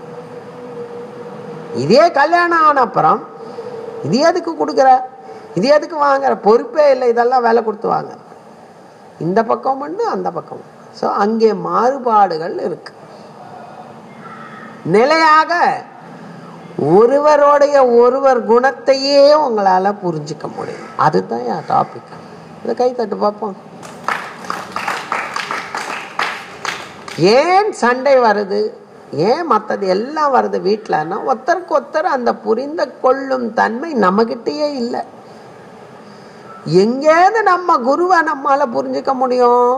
Speaker 1: இதே கல்யாணம் ஆன அப்புறம் இது எதுக்கு கொடுக்குற இது எதுக்கு வாங்குற பொறுப்பே இல்லை இதெல்லாம் விலை கொடுத்து வாங்க இந்த பக்கம் ஒன்று அந்த பக்கம் ஸோ அங்கே மாறுபாடுகள் இருக்கு நிலையாக ஒருவருடைய ஒருவர் குணத்தையே உங்களால புரிஞ்சுக்க முடியும் அதுதான் என் டாபிக் இதை கை தட்டு பார்ப்போம் ஏன் சண்டை வருது ஏன் மற்றது எல்லாம் வருது வீட்டிலன்னா ஒருத்தருக்கு ஒருத்தர் அந்த புரிந்து கொள்ளும் தன்மை நம்மகிட்டயே இல்லை எங்கேருந்து நம்ம குருவை நம்மால புரிஞ்சுக்க முடியும்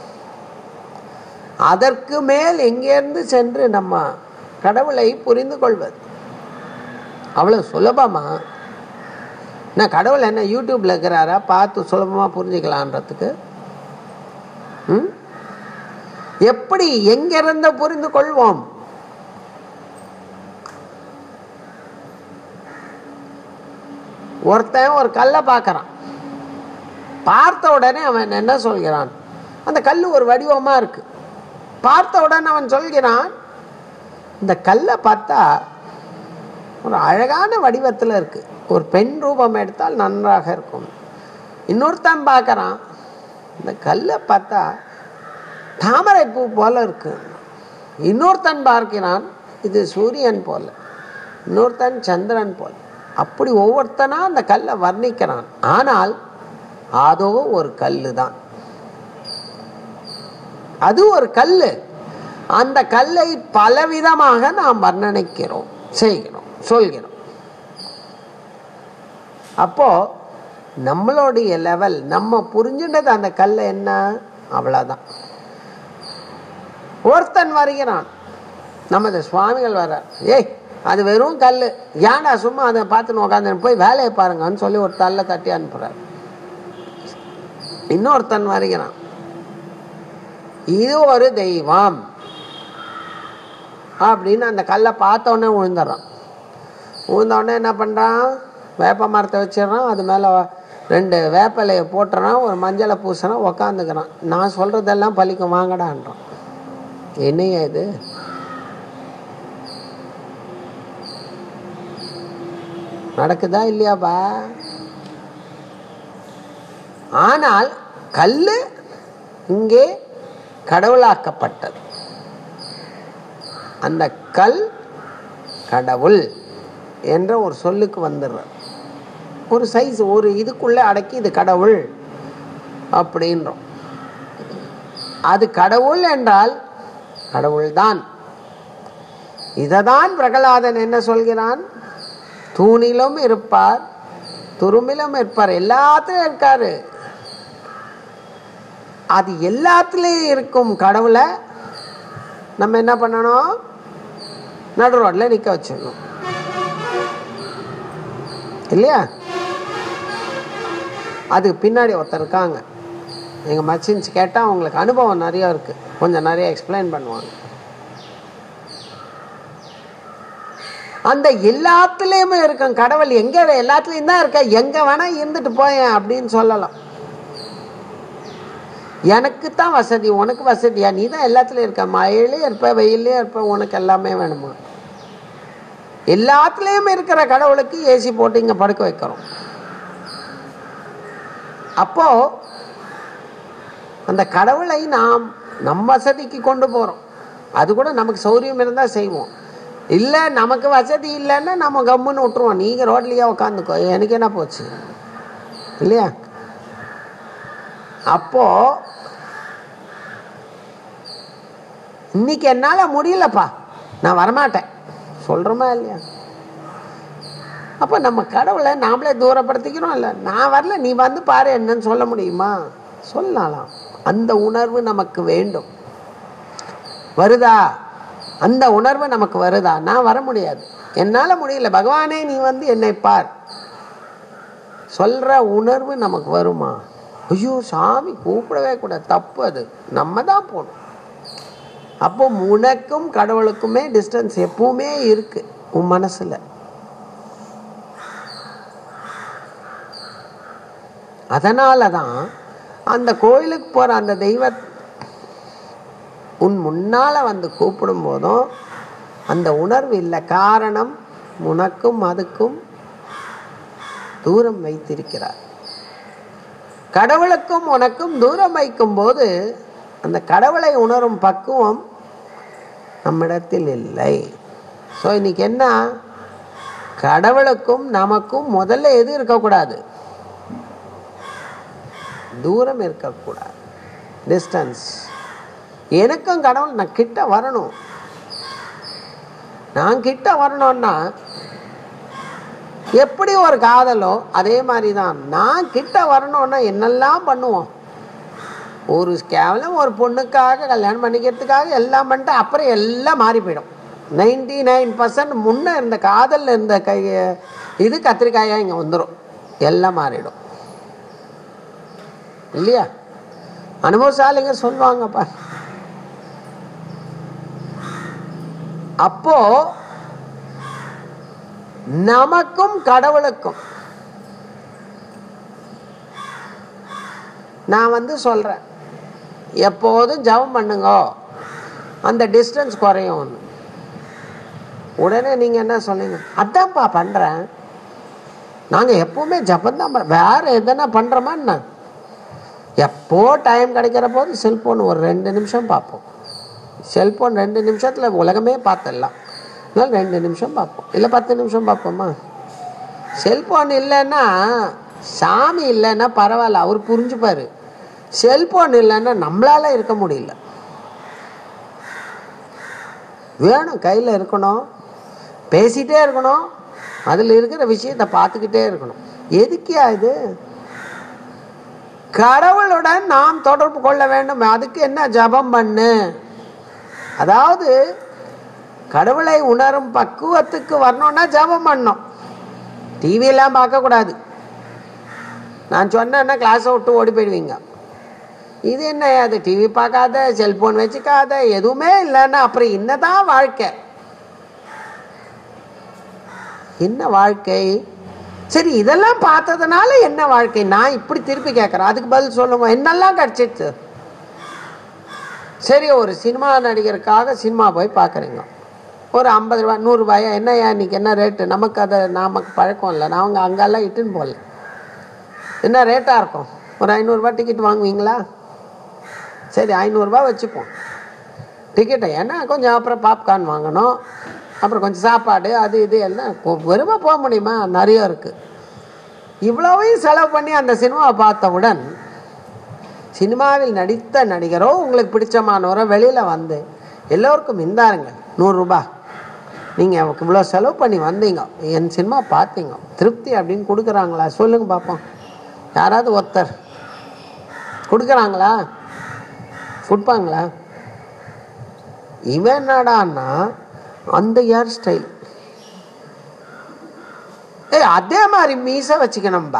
Speaker 1: அதற்கு மேல் எங்கேருந்து சென்று நம்ம கடவுளை புரிந்து கொள்வது அவ்வளவு சுலபமா என்ன கடவுள் என்ன யூடியூப்ல இருக்கிறாரா பார்த்து சுலபமா புரிஞ்சுக்கலான்றதுக்கு ம்? எப்படி எங்கிருந்து புரிந்து கொள்வோம் ஒருத்தன் ஒரு கல்லை பார்க்கறான் பார்த்த உடனே அவன் என்ன சொல்கிறான் அந்த கல் ஒரு வடிவமா இருக்கு பார்த்த உடனே அவன் சொல்கிறான் இந்த கல்லை பார்த்தா ஒரு அழகான வடிவத்தில் இருக்கு ஒரு பெண் ரூபம் எடுத்தால் நன்றாக இருக்கும் இன்னொருத்தன் பார்க்கறான் இந்த கல்லை பார்த்தா தாமரை பூ போல இருக்கு இன்னொருத்தன் பார்க்கிறான் இது சூரியன் போல இன்னொருத்தன் சந்திரன் போல அப்படி ஒவ்வொருத்தனா அந்த கல்லை வர்ணிக்கிறான் ஆனால் அதோ ஒரு கல்லு தான் அது ஒரு கல்லு அந்த கல்லை பலவிதமாக நாம் வர்ணனைக்கிறோம் செய்கிறோம் சொல்கிறோம் அப்போ நம்மளுடைய லெவல் நம்ம புரிஞ்சுட்டது அந்த கல்லை என்ன அவ்வளவுதான் ஒருத்தன் வருகிறான் நமது சுவாமிகள் வர்றார் ஏய் அது வெறும் கல் ஏன்டா சும்மா அதை பார்த்துன்னு உட்காந்து போய் வேலையை பாருங்கன்னு சொல்லி ஒரு தள்ள தட்டி அனுப்புறார் இன்னொருத்தன் வருகிறான் இது ஒரு தெய்வம் அப்படின்னு அந்த கல்லை பார்த்த உடனே விழுந்துடுறான் விழுந்த உடனே என்ன பண்ணுறான் வேப்ப மரத்தை வச்சிடறான் அது மேலே ரெண்டு வேப்பிலையை போட்டுறான் ஒரு மஞ்சளை பூசுறான் உக்காந்துக்கிறான் நான் சொல்கிறதெல்லாம் பலிக்கும் வாங்கடான்றான் என்னையா இது நடக்குதா இல்லையாப்பா ஆனால் கல்லு இங்கே கடவுளாக்கப்பட்டது அந்த கல் கடவுள் என்ற ஒரு சொல்லுக்கு வந்துடுறார் ஒரு சைஸ் ஒரு இதுக்குள்ள அடக்கி இது கடவுள் அப்படின்றோம் அது கடவுள் என்றால் கடவுள்தான் இததான் பிரகலாதன் என்ன சொல்கிறான் தூணிலும் இருப்பார் துரும்பிலும் இருப்பார் எல்லாத்துலயும் இருக்காரு அது எல்லாத்துலயும் இருக்கும் கடவுளை நம்ம என்ன பண்ணணும் நடு ரோட்ல நிக்க வச்சிடணும் இல்லையா அதுக்கு பின்னாடி ஒருத்தர் இருக்காங்க எங்க மச்சின்ஸ் கேட்டா அவங்களுக்கு அனுபவம் நிறைய இருக்கு கொஞ்சம் நிறைய எக்ஸ்பிளைன் பண்ணுவாங்க அந்த எல்லாத்துலேயுமே இருக்கும் கடவுள் எங்க எல்லாத்துலேயும் தான் இருக்க எங்க வேணா இருந்துட்டு போயேன் அப்படின்னு சொல்லலாம் எனக்கு தான் வசதி உனக்கு வசதியா நீ தான் எல்லாத்துலயும் இருக்க மழையிலயும் இருப்ப வெயிலையும் இருப்ப உனக்கு எல்லாமே வேணுமா எல்லாத்துலேயும் இருக்கிற கடவுளுக்கு ஏசி போட்டு இங்க படுக்க வைக்கிறோம் அப்போ அந்த கடவுளை நாம் நம் வசதிக்கு கொண்டு போறோம் அது கூட நமக்கு சௌரியம் இருந்தா செய்வோம் இல்ல நமக்கு வசதி இல்லைன்னா நம்ம கம்முன்னு விட்டுருவோம் நீங்க ரோட்லயே உட்காந்துக்கோ எனக்கு என்ன போச்சு இல்லையா அப்போ இன்னைக்கு என்னால முடியலப்பா நான் வரமாட்டேன் சொல்றோமா இல்லையா அப்ப நம்ம கடவுளை நாமளே தூரப்படுத்திக்கிறோம் இல்ல நான் வரல நீ வந்து பாரு என்னன்னு சொல்ல முடியுமா சொல்லலாம் அந்த உணர்வு நமக்கு வேண்டும் வருதா அந்த உணர்வு நமக்கு வருதா நான் வர முடியாது என்னால முடியல பகவானே நீ வந்து என்னை பார் சொல்ற உணர்வு நமக்கு வருமா ஐயோ சாமி கூப்பிடவே கூடாது தப்பு அது நம்ம தான் போகணும் அப்போ உனக்கும் கடவுளுக்குமே டிஸ்டன்ஸ் எப்பவுமே இருக்கு உன் மனசுல அதனால தான் அந்த கோயிலுக்கு போற அந்த தெய்வ உன் முன்னால வந்து கூப்பிடும் போதும் அந்த உணர்வு இல்லை காரணம் உனக்கும் அதுக்கும் தூரம் வைத்திருக்கிறார் கடவுளுக்கும் உனக்கும் தூரம் வைக்கும் போது அந்த கடவுளை உணரும் பக்குவம் நம்மிடத்தில் இல்லை ஸோ இன்னைக்கு என்ன கடவுளுக்கும் நமக்கும் முதல்ல எது இருக்கக்கூடாது தூரம் இருக்கக்கூடாது டிஸ்டன்ஸ் எனக்கும் கடவுள் நான் கிட்ட வரணும் நான் கிட்ட வரணும்னா எப்படி ஒரு காதலோ அதே மாதிரி தான் நான் கிட்ட வரணும்னா என்னெல்லாம் பண்ணுவோம் ஒரு கேவலம் ஒரு பொண்ணுக்காக கல்யாணம் பண்ணிக்கிறதுக்காக எல்லாம் பண்ணிட்டு அப்புறம் எல்லாம் மாறி போயிடும் நைன்டி நைன் பர்சன்ட் முன்னே இருந்த காதலில் இருந்த கை இது கத்திரிக்காயாக இங்கே வந்துடும் எல்லாம் மாறிடும் இல்லையா அனுபவசாலிங்க சொல்லுவாங்கப்பா அப்போ நமக்கும் கடவுளுக்கும் நான் வந்து சொல்றேன் எப்போதும் ஜெபம் பண்ணுங்க அந்த டிஸ்டன்ஸ் குறையும் உடனே நீங்க என்ன சொன்னீங்க அதான்ப்பா பண்றேன் நாங்க எப்பவுமே ஜபம் தான் வேற எதனா பண்றோமா என்ன எப்போ டைம் கிடைக்கிற போது செல்போன் ஒரு ரெண்டு நிமிஷம் பார்ப்போம் செல்போன் ரெண்டு நிமிஷத்துல உலகமே பார்த்துடலாம் அதனால ரெண்டு நிமிஷம் பார்ப்போம் இல்லை பத்து நிமிஷம் பார்ப்போமா செல்போன் இல்லைன்னா சாமி இல்லைன்னா பரவாயில்ல அவர் புரிஞ்சுப்பாரு செல்போன் இல்லைன்னா நம்மளால இருக்க முடியல வேணும் கையில் இருக்கணும் பேசிட்டே இருக்கணும் அதில் இருக்கிற விஷயத்தை பார்த்துக்கிட்டே இருக்கணும் எதுக்கியா இது கடவுளுடன் நாம் தொடர்பு கொள்ள வேண்டும் அதுக்கு என்ன ஜபம் பண்ணு அதாவது கடவுளை உணரும் பக்குவத்துக்கு வரணும்னா ஜபம் பண்ணணும் டிவியெல்லாம் பார்க்கக்கூடாது நான் சொன்னேன்னா கிளாஸை விட்டு ஓடி போயிடுவீங்க இது என்ன அது டிவி பார்க்காத செல்போன் வச்சுக்காத எதுவுமே இல்லைன்னா அப்புறம் என்னதான் வாழ்க்கை என்ன வாழ்க்கை சரி இதெல்லாம் பார்த்ததுனால என்ன வாழ்க்கை நான் இப்படி திருப்பி கேட்குறேன் அதுக்கு பதில் சொல்லுங்க என்னெல்லாம் கிடச்சிச்சு சரி ஒரு சினிமா நடிகருக்காக சினிமா போய் பார்க்குறீங்க ஒரு ஐம்பது ரூபா நூறுரூபாயா என்னய்யா இன்னைக்கு என்ன ரேட்டு நமக்கு அதை நமக்கு பழக்கம் இல்லை நாங்கள் அங்கெல்லாம் இட்டுன்னு போகல என்ன ரேட்டாக இருக்கும் ஒரு ஐநூறுரூவா டிக்கெட் வாங்குவீங்களா சரி ஐநூறுரூவா வச்சுப்போம் டிக்கெட்டை ஏன்னா கொஞ்சம் அப்புறம் பாப்கார்ன் வாங்கணும் அப்புறம் கொஞ்சம் சாப்பாடு அது இது எல்லாம் வெறுமை போக முடியுமா நிறைய இருக்குது இவ்வளவையும் செலவு பண்ணி அந்த சினிமாவை பார்த்தவுடன் சினிமாவில் நடித்த நடிகரோ உங்களுக்கு பிடிச்சமானவரோ வெளியில் வந்து எல்லோருக்கும் இந்தாருங்க நூறுரூபா நீங்கள் இவ்வளோ செலவு பண்ணி வந்தீங்க என் சினிமா பார்த்தீங்க திருப்தி அப்படின்னு கொடுக்குறாங்களா சொல்லுங்க பார்ப்போம் யாராவது ஒருத்தர் கொடுக்குறாங்களா கொடுப்பாங்களா இவன் என்னடான்னா அந்த ஹேர் ஸ்டைல் ஏய் அதே மாதிரி மீசை வச்சுக்கணும்பா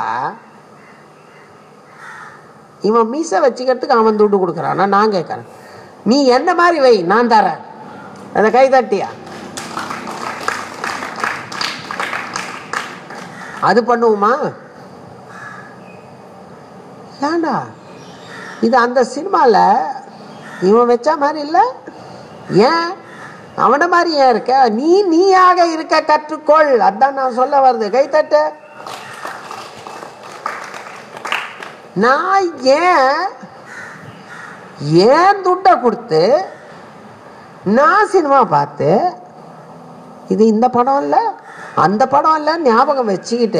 Speaker 1: இவன் மீசை வச்சுக்கிறதுக்கு அவன் துட்டு கொடுக்குறான் நான் கேட்குறேன் நீ என்ன மாதிரி வை நான் தரேன் அதை கை தட்டியா அது பண்ணுவோமா ஏண்டா இது அந்த சினிமாவில் இவன் வச்ச மாதிரி இல்லை ஏன் அவனை மாதிரி ஏன் இருக்க நீ நீயாக இருக்க கற்றுக்கொள் அதான் நான் சொல்ல வருது கைத்தட்டு நான் ஏன் ஏன் துட்டை கொடுத்து நான் சினிமா பார்த்து இது இந்த படம் இல்லை அந்த படம் இல்லை ஞாபகம் வச்சுக்கிட்டு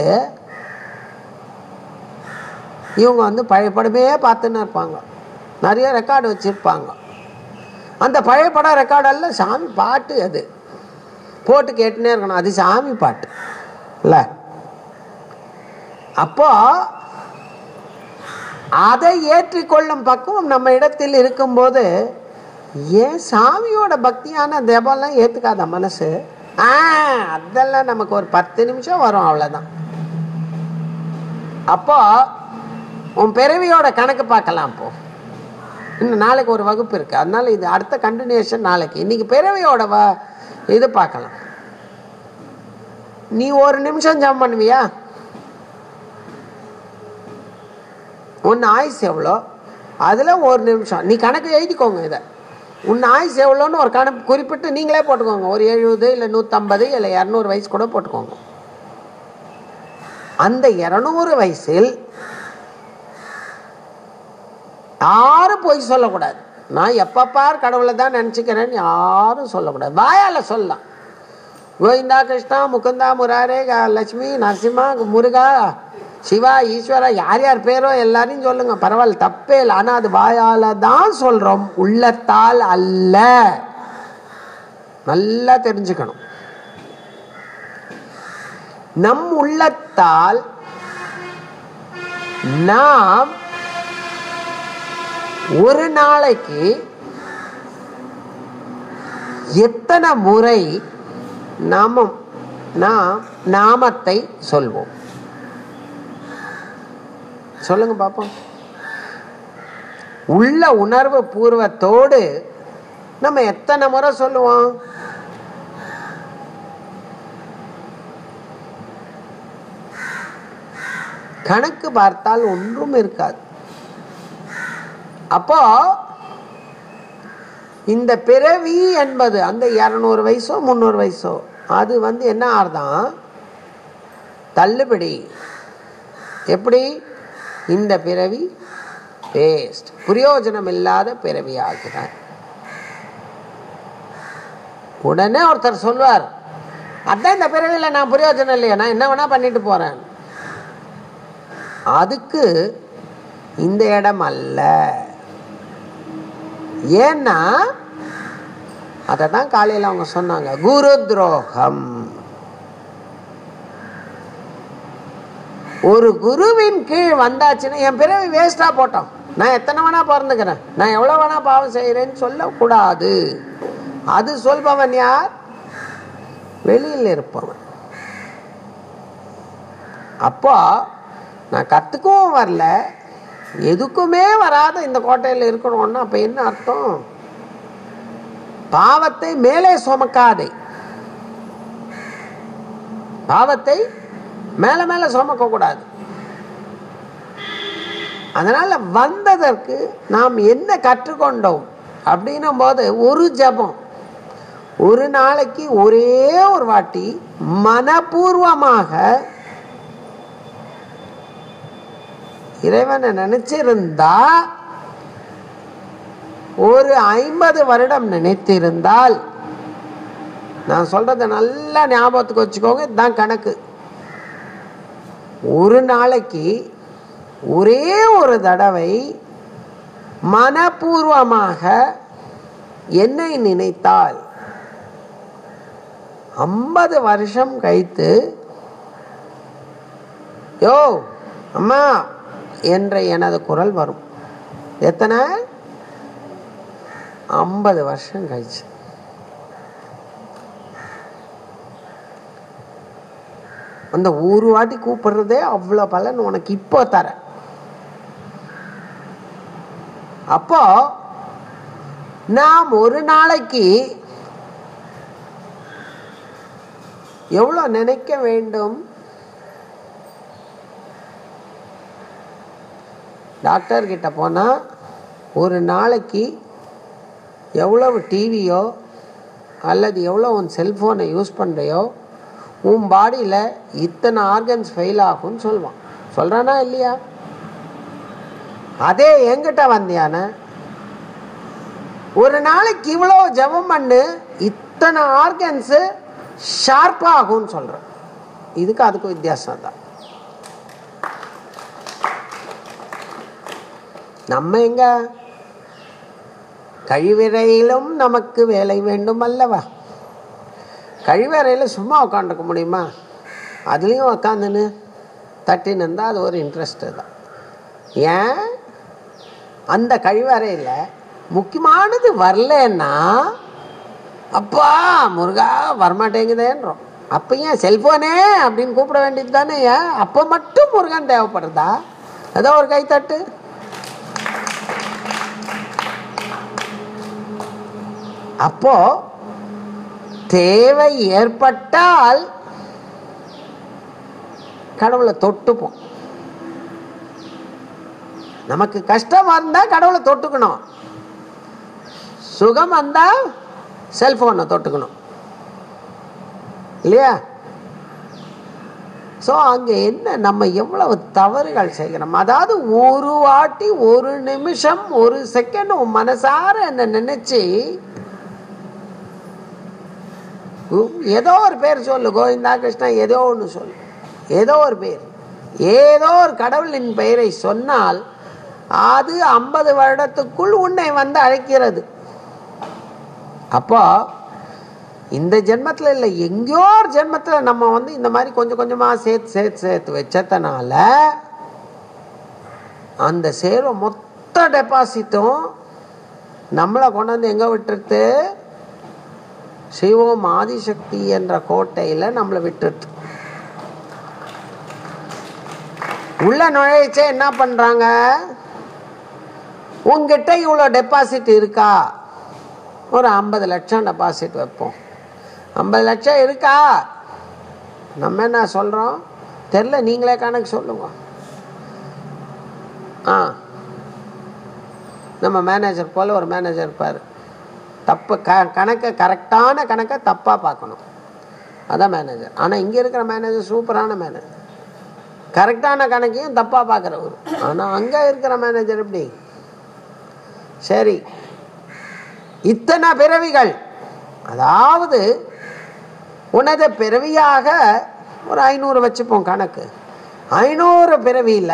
Speaker 1: இவங்க வந்து பழைய படமே பார்த்துன்னு இருப்பாங்க நிறைய ரெக்கார்டு வச்சுருப்பாங்க அந்த பழைய படம் ரெக்கார்டெல்லாம் சாமி பாட்டு அது போட்டு கேட்டுனே இருக்கணும் அது சாமி பாட்டு இல்லை அப்போ அதை ஏற்றிக்கொள்ளும் பக்குவம் நம்ம இடத்தில் இருக்கும்போது ஏன் சாமியோட பக்தியான தேவெல்லாம் ஏற்றுக்காத மனசு ஆ அதெல்லாம் நமக்கு ஒரு பத்து நிமிஷம் வரும் அவ்வளோதான் அப்போ உன் பிறவியோட கணக்கு பார்க்கலாம் அப்போ இன்னும் நாளைக்கு ஒரு வகுப்பு இருக்கு அதனால இது அடுத்த கண்டினியூஷன் நாளைக்கு இன்னைக்கு பிறவியோட வ இது பார்க்கலாம் நீ ஒரு நிமிஷம் ஜம் பண்ணுவியா உன் ஆயுஸ் எவ்வளோ அதில் ஒரு நிமிஷம் நீ கணக்கு எழுதிக்கோங்க இதை உன் ஆயுஸ் எவ்வளோன்னு ஒரு கணக்கு குறிப்பிட்டு நீங்களே போட்டுக்கோங்க ஒரு எழுபது இல்லை நூற்றம்பது இல்லை இரநூறு வயசு கூட போட்டுக்கோங்க அந்த இரநூறு வயசில் யாரும் போய் சொல்லக்கூடாது நான் எப்பப்பார் கடவுளை தான் நினச்சிக்கிறேன்னு யாரும் சொல்லக்கூடாது வாயால் சொல்லலாம் கோவிந்தா கிருஷ்ணா முகுந்தா முராரே க- லட்சுமி நரசிம்மா முருகா சிவா ஈஸ்வரா யார் யார் பேரோ எல்லாரையும் சொல்லுங்க பரவாயில்ல தப்பே இல்லை ஆனா அது வாயால தான் சொல்றோம் உள்ளத்தால் அல்ல நல்லா தெரிஞ்சுக்கணும் நம் உள்ளத்தால் நாம் ஒரு நாளைக்கு எத்தனை முறை நாமம் நாம் நாமத்தை சொல்வோம் சொல்லுங்க பாப்போம் உள்ள உணர்வு பூர்வத்தோடு நம்ம எத்தனை முறை சொல்லுவோம் கணக்கு பார்த்தால் ஒன்றும் இருக்காது அப்போ இந்த பிறவி என்பது அந்த இரநூறு வயசோ முந்நூறு வயசோ அது வந்து என்ன ஆறுதான் தள்ளுபடி எப்படி இந்த பிறவி வேஸ்ட் பிரயோஜனம் இல்லாத பிறவி ஆகிறான் உடனே ஒருத்தர் சொல்வார் அதான் இந்த பிறவியில் நான் பிரயோஜனம் இல்லையா நான் என்ன வேணா பண்ணிட்டு போறேன் அதுக்கு இந்த இடம் அல்ல ஏன்னா அதை தான் காலையில் அவங்க சொன்னாங்க குரு துரோகம் ஒரு குருவின் கீழ் வந்தாச்சுன்னா என் பிறவி வேஸ்டா போட்டோம் நான் எத்தனை வேணா பிறந்துக்கிறேன் நான் எவ்வளவு வேணா பாவம் செய்யறேன்னு சொல்லக்கூடாது அது சொல்பவன் யார் வெளியில் இருப்பவன் அப்போ நான் கத்துக்கவும் வரல எதுக்குமே வராத இந்த கோட்டையில் இருக்கணும்னா அப்ப என்ன அர்த்தம் பாவத்தை மேலே சுமக்காதே பாவத்தை மேல மேல சுமக்க கூடாது அதனால வந்ததற்கு நாம் என்ன கற்றுக்கொண்டோம் அப்படின்னும் போது ஒரு ஜபம் ஒரு நாளைக்கு ஒரே ஒரு வாட்டி மனப்பூர்வமாக இறைவனை நினைச்சிருந்தா ஒரு ஐம்பது வருடம் நினைத்திருந்தால் நான் சொல்றத நல்லா ஞாபகத்துக்கு வச்சுக்கோங்க இதுதான் கணக்கு ஒரு நாளைக்கு ஒரே ஒரு தடவை மனப்பூர்வமாக என்னை நினைத்தால் ஐம்பது வருஷம் கழித்து யோ அம்மா என்ற எனது குரல் வரும் எத்தனை ஐம்பது வருஷம் கழிச்சு அந்த ஒரு வாட்டி கூப்பிடுறதே அவ்வளோ பலன் உனக்கு இப்போ தர அப்போ நாம் ஒரு நாளைக்கு எவ்வளோ நினைக்க வேண்டும் டாக்டர் கிட்ட போனால் ஒரு நாளைக்கு எவ்வளவு டிவியோ அல்லது எவ்வளோ உன் செல்ஃபோனை யூஸ் பண்ணுறையோ உன் பாடியில் இத்தனை ஆர்கன்ஸ் ஃபெயில் ஆகும்னு சொல்லுவான் சொல்கிறானா இல்லையா அதே எங்கிட்ட வந்தியான ஒரு நாளைக்கு இவ்வளோ ஜெபம் பண்ணு இத்தனை ஆர்கன்ஸு ஷார்ப்பாகும்னு சொல்கிறேன் இதுக்கு அதுக்கு வித்தியாசம் தான் நம்ம எங்க கழிவறையிலும் நமக்கு வேலை வேண்டும் அல்லவா கழிவறையில் சும்மா உட்காந்துக்க முடியுமா அதுலேயும் உக்காந்துன்னு தட்டின்னு இருந்தால் அது ஒரு இன்ட்ரெஸ்ட்டு தான் ஏன் அந்த கழிவறையில் முக்கியமானது வரலன்னா அப்பா முருகா வரமாட்டேங்குதேன்றோம் அப்போ ஏன் செல்ஃபோனே அப்படின்னு கூப்பிட வேண்டியது தானே ஏன் அப்போ மட்டும் முருகன் தேவைப்படுறதா ஏதோ ஒரு கைத்தட்டு அப்போ தேவை ஏற்பட்டால் கடவுளை தொட்டுப்போம் நமக்கு கஷ்டம் வந்தா கடவுளை தொட்டுக்கணும் சுகம் வந்தா செல்போனை தொட்டுக்கணும் இல்லையா ஸோ அங்கே என்ன நம்ம எவ்வளவு தவறுகள் செய்கிறோம் அதாவது ஒரு வாட்டி ஒரு நிமிஷம் ஒரு செகண்ட் உன் மனசார என்ன நினைச்சு ஏதோ ஒரு பேர் சொல்லு கோவிந்தா கிருஷ்ணா ஏதோ ஒன்று சொல்லு ஏதோ ஒரு பேர் ஏதோ ஒரு கடவுளின் பெயரை சொன்னால் அது ஐம்பது வருடத்துக்குள் உன்னை வந்து அழைக்கிறது அப்போ இந்த ஜென்மத்தில் இல்லை எங்கேயோ ஒரு ஜென்மத்தில் நம்ம வந்து இந்த மாதிரி கொஞ்சம் கொஞ்சமாக சேர்த்து சேர்த்து சேர்த்து வச்சதுனால அந்த சேர்வை மொத்த டெபாசிட்டும் நம்மளை கொண்டாந்து எங்கே விட்டுருது சிவம் ஆதிசக்தி என்ற கோட்டையில் நம்மளை விட்டுருது உள்ள நுழைச்சே என்ன பண்ணுறாங்க உங்ககிட்ட இவ்வளோ டெபாசிட் இருக்கா ஒரு ஐம்பது லட்சம் டெபாசிட் வைப்போம் ஐம்பது லட்சம் இருக்கா நம்ம என்ன சொல்கிறோம் தெரில நீங்களே கணக்கு சொல்லுங்க ஆ நம்ம மேனேஜர் போல் ஒரு மேனேஜர் இருப்பார் தப்பு க கணக்கை கரெக்டான கணக்கை தப்பாக பார்க்கணும் அதான் மேனேஜர் ஆனால் இங்கே இருக்கிற மேனேஜர் சூப்பரான மேனேஜர் கரெக்டான கணக்கையும் தப்பாக பார்க்குறவர் ஆனால் அங்கே இருக்கிற மேனேஜர் எப்படி சரி இத்தனை பிறவிகள் அதாவது உனது பிறவியாக ஒரு ஐநூறு வச்சுப்போம் கணக்கு ஐநூறு பிறவியில்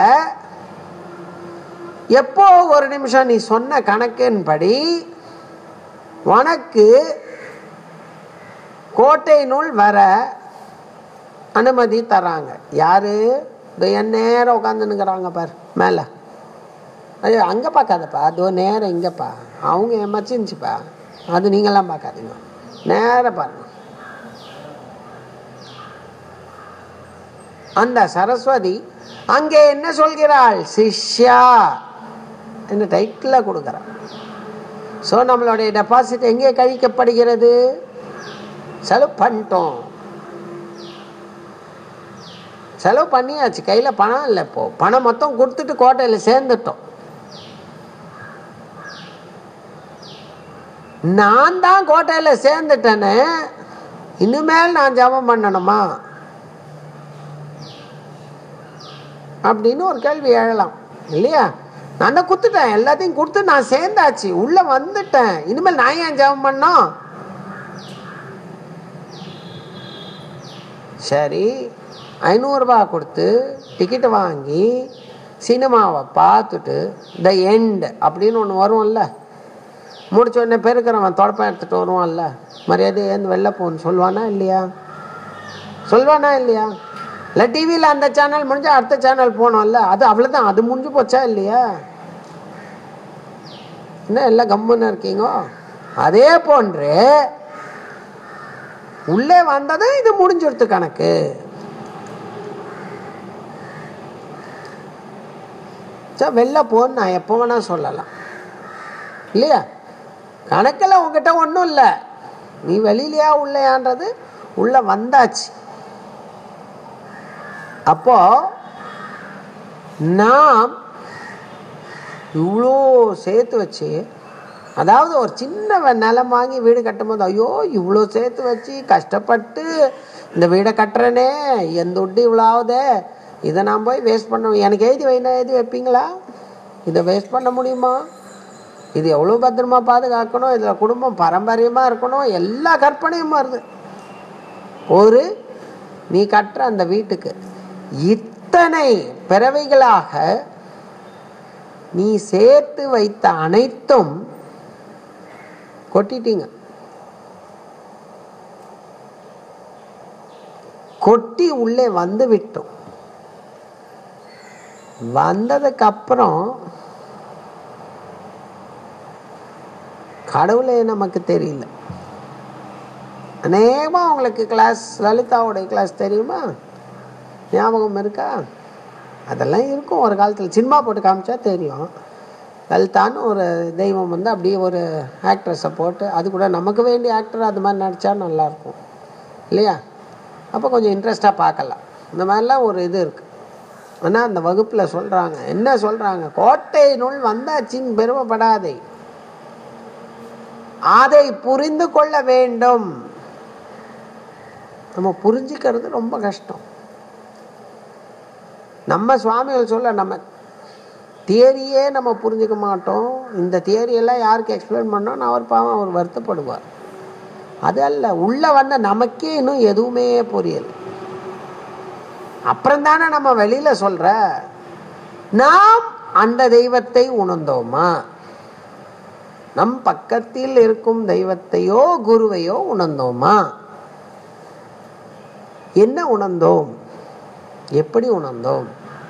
Speaker 1: எப்போ ஒரு நிமிஷம் நீ சொன்ன கணக்கின்படி உனக்கு கோட்டையினுள் வர அனுமதி தராங்க யாரு இதோ என் நேரம் உட்காந்துன்னுக்குறாங்க பார் மேலே ஐயோ அங்கே பார்க்காதப்பா அதோ நேரம் இங்கேப்பா அவங்க எமர்ஜென்சிப்பா அது நீங்களாம் பார்க்காதீங்க நேரம் பாருங்க அந்த சரஸ்வதி அங்கே என்ன சொல்கிறாள் சிஷ்யா என்று டைட்டில் கொடுக்குறாள் ஸோ நம்மளுடைய டெபாசிட் எங்கே கழிக்கப்படுகிறது செலவு பண்ணிட்டோம் செலவு பண்ணியாச்சு கையில் பணம் இல்லை இப்போ பணம் மொத்தம் கொடுத்துட்டு கோட்டையில் சேர்ந்துட்டோம் நான் தான் கோட்டையில் சேர்ந்துட்டேன்னு இனிமேல் நான் ஜபம் பண்ணணுமா அப்படின்னு ஒரு கேள்வி எழலாம் இல்லையா நான் தான் குத்துட்டேன் எல்லாத்தையும் கொடுத்து நான் சேர்ந்தாச்சு உள்ள வந்துட்டேன் இனிமேல் நான் ஏன் ஜபம் பண்ணோம் சரி ஐநூறுரூபா கொடுத்து டிக்கெட்டு வாங்கி சினிமாவை பார்த்துட்டு த எண்ட் அப்படின்னு ஒன்று வரும்ல முடிச்ச உடனே பெருக்கிறவன் தொடப்பம் எடுத்துகிட்டு வருவான்ல மரியாதை ஏந்து வெளில போன்னு சொல்லுவானா இல்லையா சொல்வானா இல்லையா இல்லை டிவியில் அந்த சேனல் முடிஞ்சா அடுத்த சேனல் போனோம்ல அது அவ்வளோதான் அது முடிஞ்சு போச்சா இல்லையா என்ன எல்லாம் கம்முன்னு இருக்கீங்க அதே போன்று உள்ளே வந்ததும் இது முடிஞ்சுடுத்து கணக்கு சரி வெளில போன்னு நான் எப்போ வேணா சொல்லலாம் இல்லையா கணக்கில் உங்ககிட்ட ஒன்றும் இல்லை நீ வெளியிலையா உள்ளையான்றது உள்ள வந்தாச்சு அப்போ நாம் இவ்வளோ சேர்த்து வச்சு அதாவது ஒரு சின்ன நிலம் வாங்கி வீடு கட்டும்போது ஐயோ இவ்வளோ சேர்த்து வச்சு கஷ்டப்பட்டு இந்த வீடை கட்டுறேனே என் துட்டு இவ்வளோ ஆகுதே இதை நான் போய் வேஸ்ட் பண்ண எனக்கு எழுதி வைனா எழுதி வைப்பீங்களா இதை வேஸ்ட் பண்ண முடியுமா இது எவ்வளோ பத்திரமா பாதுகாக்கணும் இதில் குடும்பம் பாரம்பரியமாக இருக்கணும் எல்லா கற்பனையும் வருது ஒரு நீ கட்டுற அந்த வீட்டுக்கு இத்தனை பிறவைகளாக நீ சேர்த்து வைத்த அனைத்தும் கொட்டிட்டீங்க கொட்டி உள்ளே வந்து விட்டோம் வந்ததுக்கு அப்புறம் கடவுளே நமக்கு தெரியல அநேகமாக உங்களுக்கு கிளாஸ் லலிதாவுடைய கிளாஸ் தெரியுமா ஞாபகம் இருக்கா அதெல்லாம் இருக்கும் ஒரு காலத்தில் சினிமா போட்டு காமிச்சா தெரியும் லலிதான்னு ஒரு தெய்வம் வந்து அப்படியே ஒரு ஆக்ட்ரஸை போட்டு அது கூட நமக்கு வேண்டிய ஆக்டர் அது மாதிரி நடித்தா நல்லாயிருக்கும் இல்லையா அப்போ கொஞ்சம் இன்ட்ரெஸ்டாக பார்க்கலாம் இந்த மாதிரிலாம் ஒரு இது இருக்குது ஆனால் அந்த வகுப்பில் சொல்கிறாங்க என்ன சொல்கிறாங்க கோட்டையினுள் வந்தாச்சின்னு பெருமைப்படாதே அதை புரிந்து கொள்ள வேண்டும் நம்ம புரிஞ்சுக்கிறது ரொம்ப கஷ்டம் நம்ம சுவாமிகள் சொல்ல நம்ம தியரியே நம்ம புரிஞ்சுக்க மாட்டோம் இந்த தியரியெல்லாம் யாருக்கு எக்ஸ்பிளைன் பண்ணோம் அவர் பாவம் அவர் வருத்தப்படுவார் அது அல்ல உள்ள வந்த நமக்கே இன்னும் எதுவுமே புரியல அப்புறம் தானே நம்ம வெளியில சொல்ற நாம் அந்த தெய்வத்தை உணர்ந்தோமா நம் பக்கத்தில் இருக்கும் தெய்வத்தையோ குருவையோ உணர்ந்தோமா என்ன உணர்ந்தோம் எப்படி உணர்ந்தோம்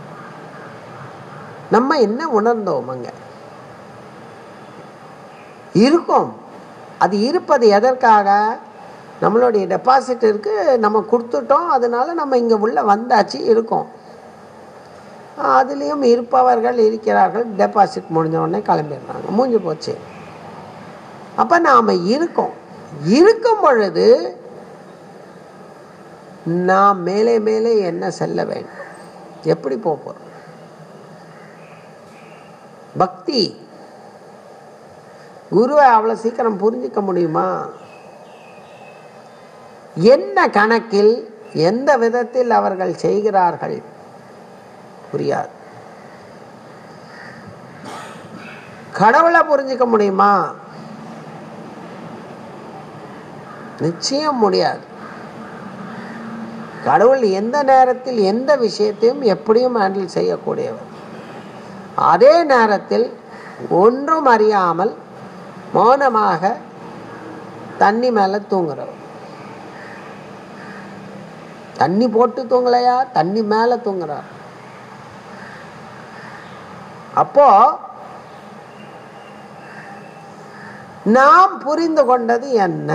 Speaker 1: நம்ம என்ன உணர்ந்தோம் அங்க இருக்கும் அது இருப்பது எதற்காக நம்மளுடைய டெபாசிட் இருக்கு நம்ம கொடுத்துட்டோம் அதனால நம்ம இங்க உள்ள வந்தாச்சு இருக்கோம் அதுலேயும் இருப்பவர்கள் இருக்கிறார்கள் டெபாசிட் முடிஞ்ச உடனே கிளம்பிடுறாங்க மூஞ்சி போச்சு அப்ப நாம இருக்கோம் இருக்கும் பொழுது நாம் மேலே மேலே என்ன செல்ல வேண்டும் எப்படி போக போறோம் பக்தி குருவை அவ்வளவு சீக்கிரம் புரிஞ்சிக்க முடியுமா என்ன கணக்கில் எந்த விதத்தில் அவர்கள் செய்கிறார்கள் புரியாது கடவுளை புரிஞ்சிக்க முடியுமா நிச்சயம் முடியாது கடவுள் எந்த நேரத்தில் எந்த விஷயத்தையும் எப்படியும் ஹேண்டில் செய்யக்கூடியவர் அதே நேரத்தில் ஒன்றும் அறியாமல் மௌனமாக தண்ணி மேல தூங்குறவர் தண்ணி போட்டு தூங்கலையா தண்ணி மேல தூங்குறார் அப்போ நாம் புரிந்து கொண்டது என்ன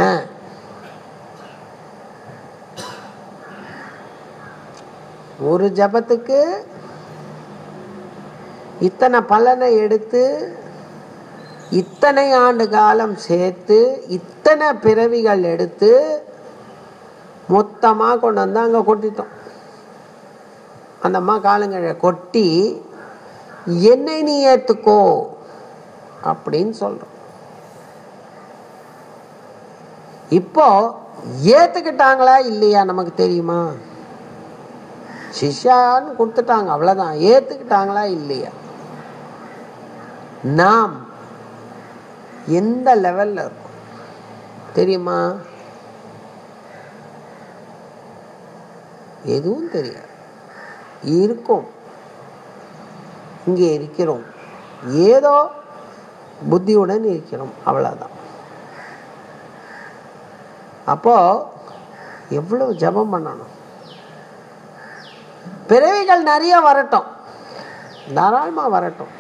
Speaker 1: ஒரு ஜபத்துக்கு இத்தனை பலனை எடுத்து இத்தனை ஆண்டு காலம் சேர்த்து இத்தனை பிறவிகள் எடுத்து மொத்தமாக கொண்டு வந்து அங்கே கொட்டிட்டோம் அந்த அம்மா காலங்கழ கொட்டி என்னை நீ ஏற்றுக்கோ அப்படின்னு சொல்கிறோம் இப்போ ஏற்றுக்கிட்டாங்களா இல்லையா நமக்கு தெரியுமா சிஷ்யான்னு கொடுத்துட்டாங்க அவ்வளோதான் ஏற்றுக்கிட்டாங்களா இல்லையா நாம் எந்த லெவல்ல இருக்கும் தெரியுமா எதுவும் தெரியாது இருக்கும் இங்கே இருக்கிறோம் ஏதோ புத்தியுடன் இருக்கிறோம் அவ்வளோதான் அப்போ எவ்வளவு ஜபம் பண்ணணும் பிறவிகள் நிறைய வரட்டும் தாராளமா வரட்டும்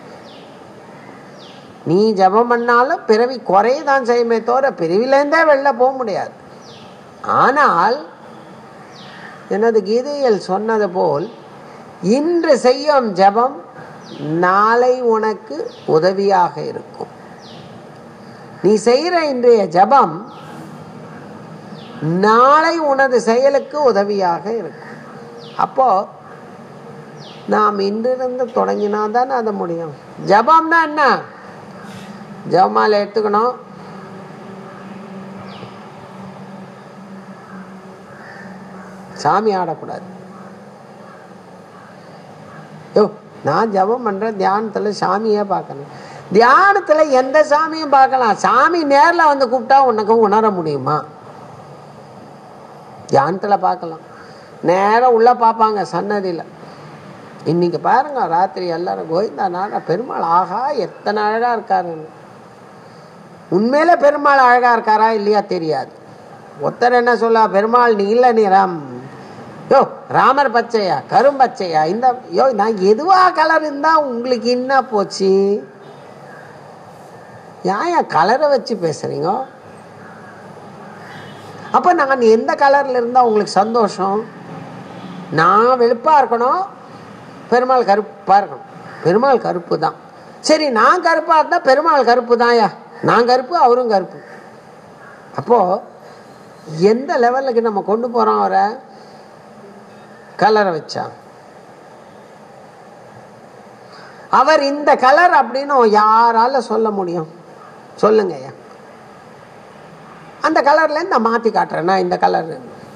Speaker 1: நீ ஜபம் பண்ணாலும் பிறவி குறையதான் செய்யுமே தவிர பிறவிலேருந்தே வெளில போக முடியாது ஆனால் எனது கீதையில் சொன்னது போல் இன்று செய்யும் ஜபம் நாளை உனக்கு உதவியாக இருக்கும் நீ செய்கிற இன்றைய ஜபம் நாளை உனது செயலுக்கு உதவியாக இருக்கும் அப்போ நாம் இன்றிருந்து தொடங்கினா தானே அது முடியும் ஜபம்னா என்ன ஜபமால எடுத்துக்கணும் சாமி ஆடக்கூடாது யோ நான் ஜபம் பண்றேன் தியானத்துல சாமியே பார்க்கணும் தியானத்துல எந்த சாமியும் பார்க்கலாம் சாமி நேர்ல வந்து கூப்பிட்டா உனக்கு உணர முடியுமா தியானத்துல பார்க்கலாம் நேரம் உள்ள பார்ப்பாங்க சன்னதியில இன்னைக்கு பாருங்க ராத்திரி எல்லாரும் கோவிந்தா நாடா பெருமாள் ஆகா எத்தனை அழகா இருக்காருன்னு உண்மையில பெருமாள் அழகா இருக்காரா இல்லையா தெரியாது ஒருத்தர் என்ன சொல்ல பெருமாள் நீல நிறம் யோ ராமர் பச்சையா கரும்பச்சையா இந்த யோ நான் எதுவா கலர் இருந்தா உங்களுக்கு என்ன போச்சு ஏன் கலரை வச்சு பேசுறீங்க அப்ப நான் எந்த கலர்ல இருந்தா உங்களுக்கு சந்தோஷம் நான் வெளுப்பா இருக்கணும் பெருமாள் கருப்பா இருக்கணும் பெருமாள் கருப்பு தான் சரி நான் கருப்பா இருந்தா பெருமாள் கருப்பு தான்யா நான் கருப்பு அவரும் கருப்பு அப்போ எந்த லெவலுக்கு நம்ம கொண்டு போறோம் அவரை கலரை வச்சா அவர் இந்த கலர் அப்படின்னு யாரால சொல்ல முடியும் சொல்லுங்க ஐயா அந்த கலர்ல இந்த மாத்தி காட்டுறேன் நான் இந்த கலர்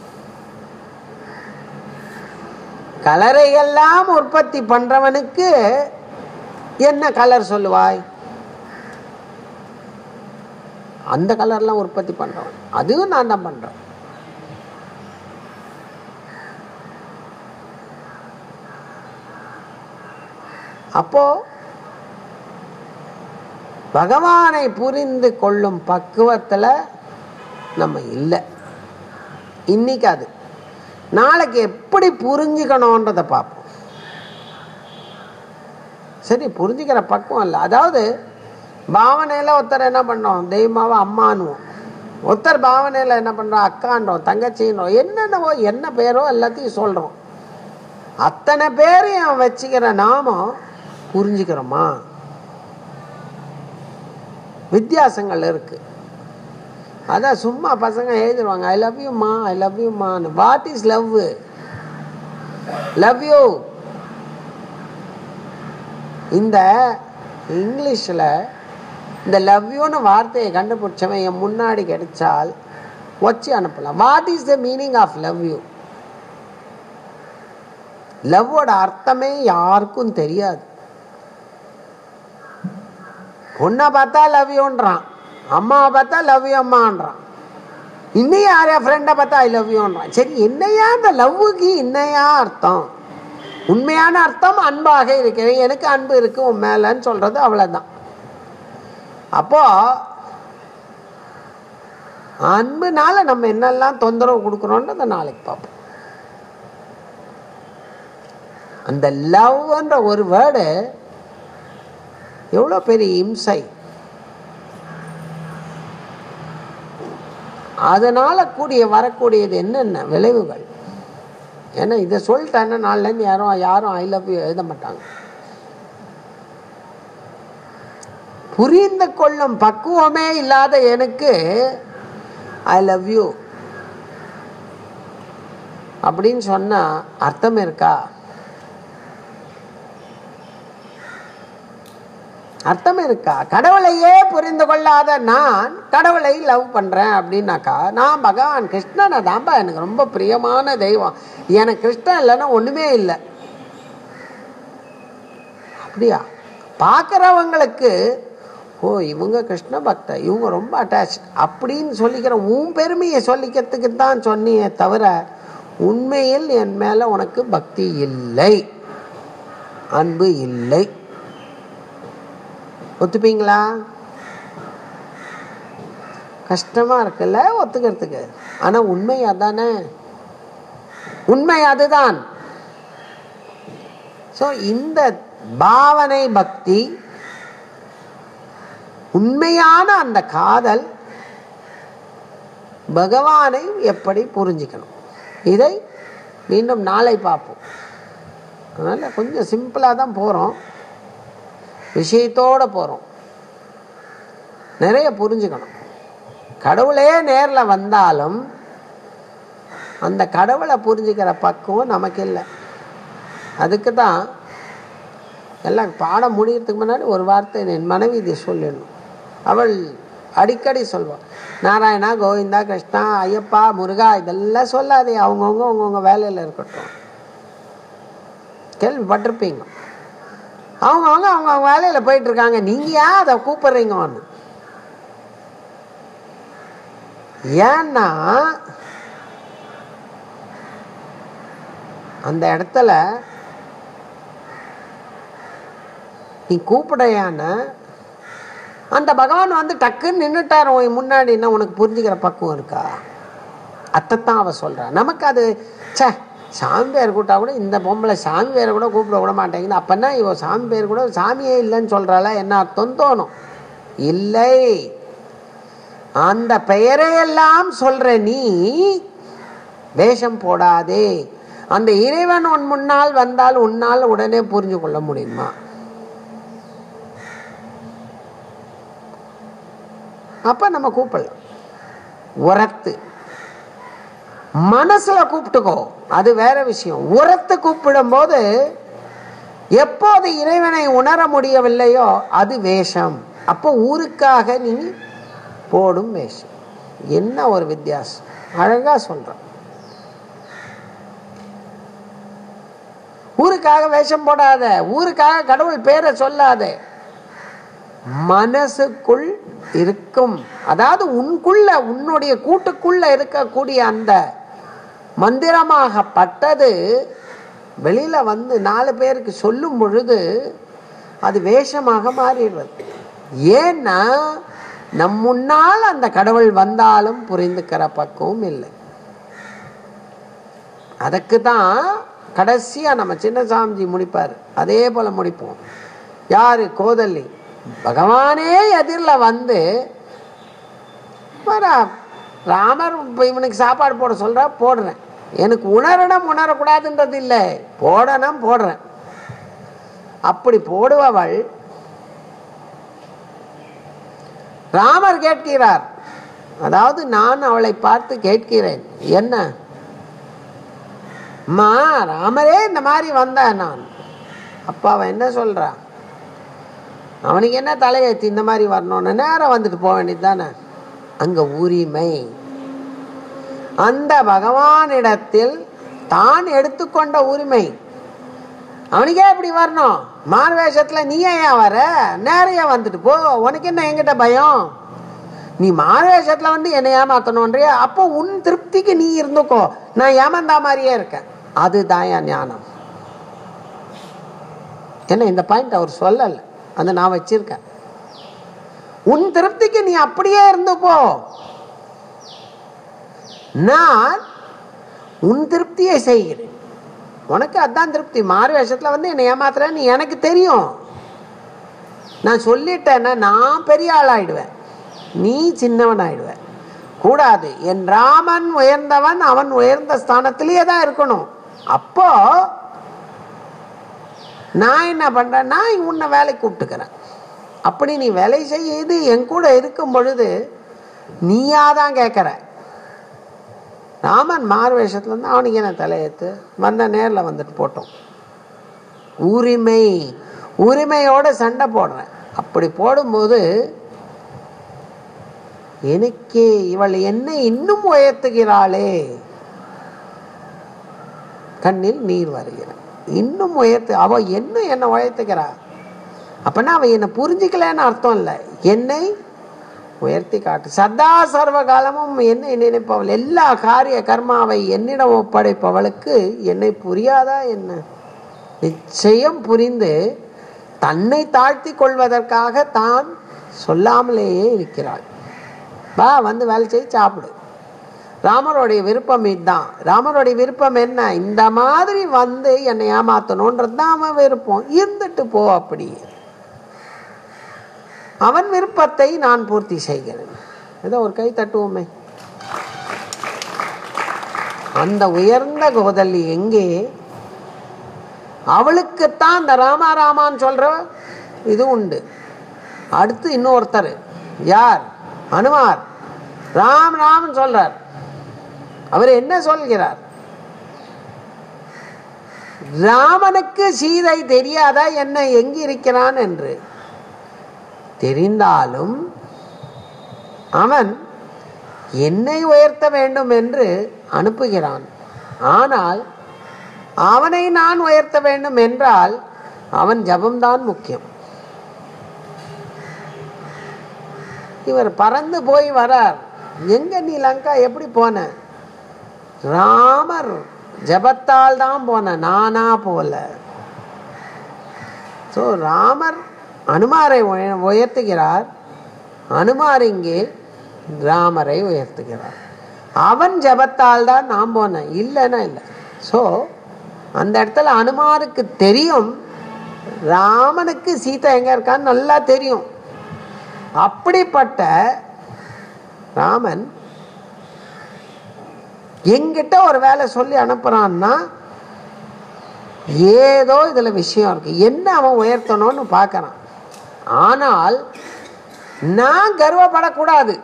Speaker 1: கலரை எல்லாம் உற்பத்தி பண்றவனுக்கு என்ன கலர் சொல்லுவாய் அந்த கலர்லாம் உற்பத்தி பண்றவன் அதுவும் நான் தான் பண்றேன் அப்போ பகவானை புரிந்து கொள்ளும் பக்குவத்தில் நம்ம இல்லை இன்னைக்கு அது நாளைக்கு எப்படி புரிஞ்சுக்கணுன்றதை பார்ப்போம் சரி புரிஞ்சுக்கிற பக்குவம் இல்லை அதாவது பாவனையில் ஒருத்தர் என்ன பண்ணோம் தெய்வமாவை அம்மானுவோம் ஒருத்தர் பாவனையில் என்ன பண்ணுறோம் அக்கான்றோம் தங்கச்சின்றோம் என்னென்னவோ என்ன பேரோ எல்லாத்தையும் சொல்கிறோம் அத்தனை பேரையும் வச்சுக்கிற நாமம் புரிஞ்சுக்கிறோமா வித்தியாசங்கள் இருக்கு அதான் சும்மா பசங்க எழுதிடுவாங்க ஐ லவ் யூம்மா ஐ லவ் யூம்மான்னு what is love love you இந்த இங்கிலீஷில் இந்த லவ் யூன்னு வார்த்தையை கண்டுபிடிச்சவன் என் முன்னாடி கிடைச்சால் வச்சு அனுப்பலாம் what is the meaning of love you லவ்வோட அர்த்தமே யாருக்கும் தெரியாது பொண்ணை பார்த்தா லவ் யூன்றான் அம்மாவை பார்த்தா லவ் யூ அம்மான்றான் இன்னும் யாரையா ஃப்ரெண்டை பார்த்தா ஐ லவ் யூன்றான் சரி என்னையா அந்த லவ்வுக்கு இன்னையா அர்த்தம் உண்மையான அர்த்தம் அன்பாக இருக்கிறேன் எனக்கு அன்பு இருக்கு உன் மேலன்னு சொல்றது அவ்வளவுதான் அப்போ அன்புனால நம்ம என்னெல்லாம் தொந்தரவு கொடுக்குறோன்றத நாளைக்கு பார்ப்போம் அந்த லவ்ன்ற ஒரு வேர்டு எவ்வளோ பெரிய இம்சை அதனால கூடிய வரக்கூடியது என்னென்ன விளைவுகள் ஏன்னா இதை சொல்லிட்டேன்னா நாள்லேருந்து யாரும் யாரும் ஐ லவ் யூ எழுத மாட்டாங்க புரிந்து கொள்ளும் பக்குவமே இல்லாத எனக்கு ஐ லவ் யூ அப்படின்னு சொன்னா அர்த்தம் இருக்கா அர்த்தம் இருக்கா கடவுளையே புரிந்து கொள்ளாத நான் கடவுளை லவ் பண்றேன் அப்படின்னாக்கா நான் பகவான் கிருஷ்ணனை தான்பா எனக்கு ரொம்ப பிரியமான தெய்வம் எனக்கு கிருஷ்ணன் இல்லைன்னா ஒண்ணுமே இல்லை அப்படியா பார்க்குறவங்களுக்கு ஓ இவங்க கிருஷ்ண பக்த இவங்க ரொம்ப அட்டாச் அப்படின்னு சொல்லிக்கிற உன் பெருமையை சொல்லிக்கிறதுக்கு தான் சொன்னியே தவிர உண்மையில் என் மேல உனக்கு பக்தி இல்லை அன்பு இல்லை ஒத்துப்பீங்களா கஷ்டமா இருக்குல்ல ஒத்துக்கிறதுக்கு ஆனா உண்மை அதானே உண்மை அதுதான் ஸோ இந்த பாவனை பக்தி உண்மையான அந்த காதல் பகவானை எப்படி புரிஞ்சுக்கணும் இதை மீண்டும் நாளை பார்ப்போம் அதனால் கொஞ்சம் சிம்பிளாக தான் போகிறோம் விஷயத்தோடு போகிறோம் நிறைய புரிஞ்சுக்கணும் கடவுளே நேரில் வந்தாலும் அந்த கடவுளை புரிஞ்சுக்கிற பக்குவம் நமக்கு இல்லை அதுக்கு தான் எல்லாம் பாடம் முடியறதுக்கு முன்னாடி ஒரு வார்த்தை என் மனைவி இதை சொல்லணும் அவள் அடிக்கடி சொல்வாள் நாராயணா கோவிந்தா கிருஷ்ணா ஐயப்பா முருகா இதெல்லாம் சொல்லாதே அவங்கவுங்க அவங்கவுங்க வேலையில் இருக்கட்டும் கேள்விப்பட்டிருப்பீங்க அவங்கவுங்க அவங்கவுங்க வேலையில் போயிட்டு இருக்காங்க நீங்கள் ஏன் அதை கூப்பிடுறீங்கன்னு ஏன்னா அந்த இடத்துல நீ கூப்பிடையான அந்த பகவான் வந்து டக்குன்னு நின்றுட்டார் உன் முன்னாடி என்ன உனக்கு புரிஞ்சுக்கிற பக்குவம் இருக்கா அத்தைத்தான் அவ சொல்றா நமக்கு அது ச்சே சாமி பேர் கூட்டா கூட இந்த பொம்பளை சாமி பேரை கூட கூப்பிட விட மாட்டேங்குது அப்பன்னா இவ சாமி பேர் கூட சாமியே இல்லைன்னு சொல்றாள என்ன அர்த்தம் தோணும் இல்லை அந்த பெயரையெல்லாம் சொல்ற நீ வேஷம் போடாதே அந்த இறைவன் உன் முன்னால் வந்தால் உன்னால் உடனே புரிஞ்சு கொள்ள முடியுமா அப்ப நம்ம கூப்பிடலாம் உரத்து மனசுல கூப்பிட்டுக்கோ அது வேற விஷயம் உரத்து கூப்பிடும் போது எப்போது இறைவனை உணர முடியவில்லையோ அது வேஷம் அப்போ ஊருக்காக நீ போடும் வேஷம் என்ன ஒரு வித்தியாசம் அழகா சொல்றான் ஊருக்காக வேஷம் போடாத ஊருக்காக கடவுள் பேரை சொல்லாத மனசுக்குள் இருக்கும் அதாவது உன்குள்ள உன்னுடைய கூட்டுக்குள்ள இருக்கக்கூடிய அந்த மந்திரமாகப்பட்டது வெளியில வந்து நாலு பேருக்கு சொல்லும் பொழுது அது வேஷமாக மாறிடுறது ஏன்னா நம் முன்னால் அந்த கடவுள் வந்தாலும் புரிந்துக்கிற பக்குவம் இல்லை அதுக்கு தான் கடைசியாக நம்ம சின்னசாமிஜி முடிப்பார் அதே போல் முடிப்போம் யார் கோதல்லி பகவானே எதிரில் வந்து வரா ராமர் இப்போ இவனுக்கு சாப்பாடு போட சொல்கிறா போடுறேன் எனக்கு உணரணும் உணரக்கூடாதுன்றது இல்லை போடணும் போடுறேன் அப்படி போடுபவள் ராமர் கேட்கிறார் அதாவது நான் அவளை பார்த்து கேட்கிறேன் என்ன அம்மா ராமரே இந்த மாதிரி வந்தேன் நான் அப்பா அவன் என்ன சொல்றா அவனுக்கு என்ன தலையெழுத்து இந்த மாதிரி வரணும்னு நேரம் வந்துட்டு போக வேண்டியது தானே அங்க உரிமை அந்த பகவானிடத்தில் தான் எடுத்துக்கொண்ட உரிமை அவனுக்கே இப்படி வரணும் மாறு வேஷத்துல நீ ஏன் வர நேரையா வந்துட்டு போ உனக்கு என்ன என்கிட்ட பயம் நீ மாறு வேஷத்துல வந்து என்னை ஏமாத்தணுன்றிய அப்போ உன் திருப்திக்கு நீ இருந்துக்கோ நான் ஏமாந்தா மாதிரியே இருக்கேன் அதுதான் என் ஞானம் என்ன இந்த பாயிண்ட் அவர் சொல்லல அதை நான் வச்சிருக்கேன் உன் திருப்திக்கு நீ அப்படியே இருந்துக்கோ நான் உன் திருப்தியை செய்கிறேன் உனக்கு அதான் திருப்தி மாறு வேஷத்துல வந்து என்னை ஏமாத்துற நீ எனக்கு தெரியும் நான் சொல்லிட்டேன்னா நான் பெரிய ஆளாயிடுவேன் நீ சின்னவன் ஆயிடுவ கூடாது என் ராமன் உயர்ந்தவன் அவன் உயர்ந்த ஸ்தானத்திலேயே தான் இருக்கணும் அப்போ நான் என்ன பண்றேன் நான் உன்னை வேலைக்கு கூப்பிட்டுக்கிறேன் அப்படி நீ வேலை செய்து என் கூட இருக்கும் பொழுது நீயா தான் கேட்குற ராமன் மாறு வேஷத்துல இருந்து அவனுக்கு என்ன தலையெழுத்து வந்த நேரில் வந்துட்டு போட்டோம் உரிமை உரிமையோட சண்டை போடுறேன் அப்படி போடும்போது எனக்கே இவள் என்னை இன்னும் உயர்த்துகிறாளே கண்ணில் நீர் வருகிறான் இன்னும் உயர்த்து அவ என்ன என்னை உயர்த்துகிறா அப்பனா அவ என்னை புரிஞ்சுக்கலன்னு அர்த்தம் இல்லை என்னை உயர்த்தி காட்டு சதா சர்வ காலமும் என்னை நினைப்பவள் எல்லா காரிய கர்மாவை என்னிடம் ஒப்படைப்பவளுக்கு என்னை புரியாதா என்ன நிச்சயம் புரிந்து தன்னை தாழ்த்தி கொள்வதற்காக தான் சொல்லாமலேயே இருக்கிறாள் வா வந்து வேலை செய்து சாப்பிடு ராமருடைய விருப்பம் இதுதான் ராமருடைய விருப்பம் என்ன இந்த மாதிரி வந்து என்னை ஏமாத்தணுன்றது தான் அவன் விருப்பம் இருந்துட்டு போ அப்படி அவன் விருப்பத்தை நான் பூர்த்தி செய்கிறேன் ஏதோ ஒரு கை தட்டுவோமே அந்த உயர்ந்த கோதல்லி எங்கே அவளுக்குத்தான் இந்த ராமா ராமான்னு சொல்ற இது உண்டு அடுத்து இன்னொருத்தர் யார் அனுமார் ராம் ராம்னு சொல்றார் அவர் என்ன சொல்கிறார் ராமனுக்கு சீதை தெரியாதா என்ன எங்கு இருக்கிறான் என்று தெரிந்தாலும் அவன் என்னை உயர்த்த வேண்டும் என்று அனுப்புகிறான் ஆனால் அவனை நான் உயர்த்த வேண்டும் என்றால் அவன் ஜபம்தான் முக்கியம் இவர் பறந்து போய் வரார் எங்க நீ லங்கா எப்படி போன ராமர் ஜபத்தால் தான் போன நானா போல ஸோ ராமர் அனுமாரை உய- உயர்த்துகிறார் அனுமார் இங்கே ராமரை உயர்த்துகிறார் அவன் ஜபத்தால் தான் நான் போனேன் இல்லைன்னா இல்லை ஸோ அந்த இடத்துல அனுமாருக்கு தெரியும் ராமனுக்கு சீதா எங்க இருக்கான்னு நல்லா தெரியும் அப்படிப்பட்ட ராமன் எங்கிட்ட ஒரு வேலை சொல்லி அனுப்புறான்னா ஏதோ இதுல விஷயம் இருக்கு என்ன அவன் உயர்த்தணும்னு பார்க்கறான் ஆனால் நான் கர்வப்படக்கூடாது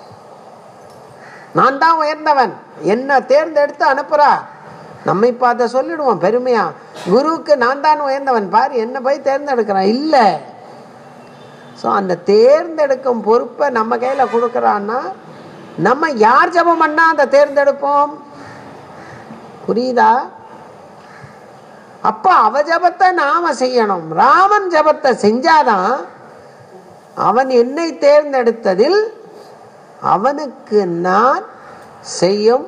Speaker 1: நான் தான் உயர்ந்தவன் என்ன தேர்ந்தெடுத்து அனுப்புறா நம்ம இப்ப அதை சொல்லிடுவோம் பெருமையா குருவுக்கு நான் தான் உயர்ந்தவன் பாரு என்ன போய் தேர்ந்தெடுக்கிறான் இல்லை ஸோ அந்த தேர்ந்தெடுக்கும் பொறுப்பை நம்ம கையில கொடுக்கறான்னா நம்ம யார் ஜெபம் பண்ணா அந்த தேர்ந்தெடுப்போம் புரியுதா அப்ப அவ ஜபத்தை நாம செய்யணும் ராமன் ஜபத்தை செஞ்சாதான் அவன் என்னை தேர்ந்தெடுத்ததில் அவனுக்கு நான் செய்யும்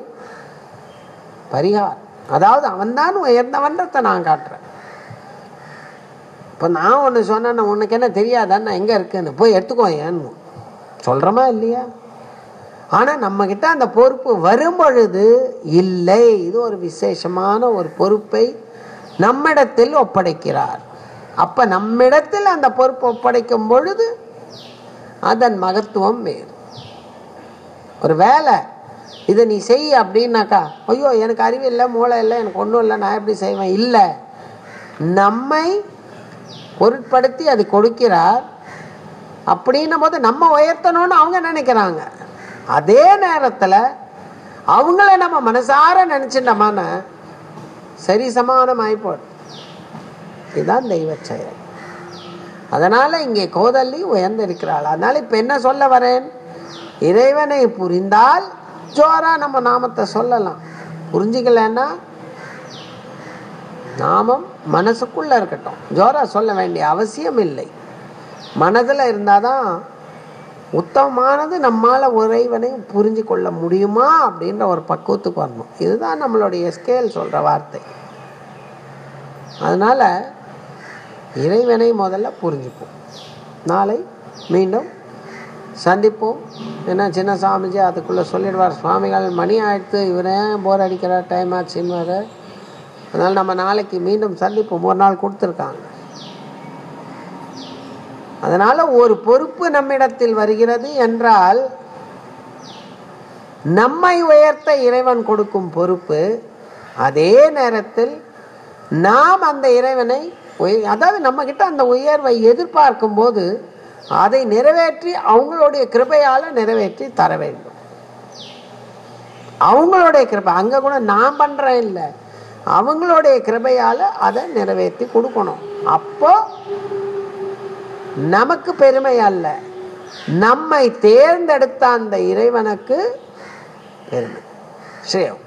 Speaker 1: பரிகாரம் அதாவது அவன்தான் உயர்ந்தவன்றத்தை நான் காட்டுறேன் இப்ப இப்போ நான் ஒன்று சொன்னேன் உனக்கு என்ன தெரியாதான்னு எங்கே இருக்குன்னு போய் எடுத்துக்கோ ஏன்னு சொல்கிறோமா இல்லையா ஆனால் நம்மக்கிட்ட அந்த பொறுப்பு வரும் பொழுது இல்லை இது ஒரு விசேஷமான ஒரு பொறுப்பை நம்மிடத்தில் ஒப்படைக்கிறார் அப்போ நம்மிடத்தில் அந்த பொறுப்பு ஒப்படைக்கும் பொழுது அதன் மகத்துவம் வேறு ஒரு வேலை இதை நீ செய் அப்படின்னாக்கா ஐயோ எனக்கு அறிவு இல்லை மூளை இல்லை எனக்கு ஒன்றும் இல்லை நான் எப்படி செய்வேன் இல்லை நம்மை பொருட்படுத்தி அது கொடுக்கிறார் அப்படின்னும் போது நம்ம உயர்த்தணும்னு அவங்க நினைக்கிறாங்க அதே நேரத்தில் அவங்கள நம்ம மனசார நினச்சிட்டோமான சரி சமானம் ஆயிப்போம் இதுதான் தெய்வ செயல் அதனால் இங்கே கோதல்லி உயர்ந்திருக்கிறாள் அதனால் இப்போ என்ன சொல்ல வரேன் இறைவனை புரிந்தால் ஜோரா நம்ம நாமத்தை சொல்லலாம் புரிஞ்சிக்கலன்னா நாமம் மனசுக்குள்ள இருக்கட்டும் ஜோரா சொல்ல வேண்டிய அவசியம் இல்லை மனதில் இருந்தால் தான் உத்தமமானது நம்மால் இறைவனை புரிஞ்சு கொள்ள முடியுமா அப்படின்ற ஒரு பக்குவத்துக்கு வரணும் இதுதான் நம்மளுடைய ஸ்கேல் சொல்கிற வார்த்தை அதனால் இறைவனை முதல்ல புரிஞ்சுப்போம் நாளை மீண்டும் சந்திப்போம் ஏன்னா சின்ன சாமிஜி அதுக்குள்ளே சொல்லிடுவார் சுவாமிகள் மணி ஆயிடுத்து இவரே போர் அடிக்கிறார் டைம் ஆச்சுன்னு அதனால் நம்ம நாளைக்கு மீண்டும் சந்திப்போம் ஒரு நாள் கொடுத்துருக்காங்க அதனால் ஒரு பொறுப்பு நம்மிடத்தில் வருகிறது என்றால் நம்மை உயர்த்த இறைவன் கொடுக்கும் பொறுப்பு அதே நேரத்தில் நாம் அந்த இறைவனை உய- அதாவது நம்மக்கிட்ட அந்த உயர்வை எதிர்பார்க்கும் போது அதை நிறைவேற்றி அவங்களுடைய கிருபையால் நிறைவேற்றி தர வேண்டும் அவங்களுடைய கிருபை அங்கே கூட நான் பண்ணுறேன் இல்லை அவங்களுடைய கிருபையால் அதை நிறைவேற்றி கொடுக்கணும் அப்போ நமக்கு பெருமை அல்ல நம்மை தேர்ந்தெடுத்த அந்த இறைவனுக்கு பெருமை ஸ்ரீயம்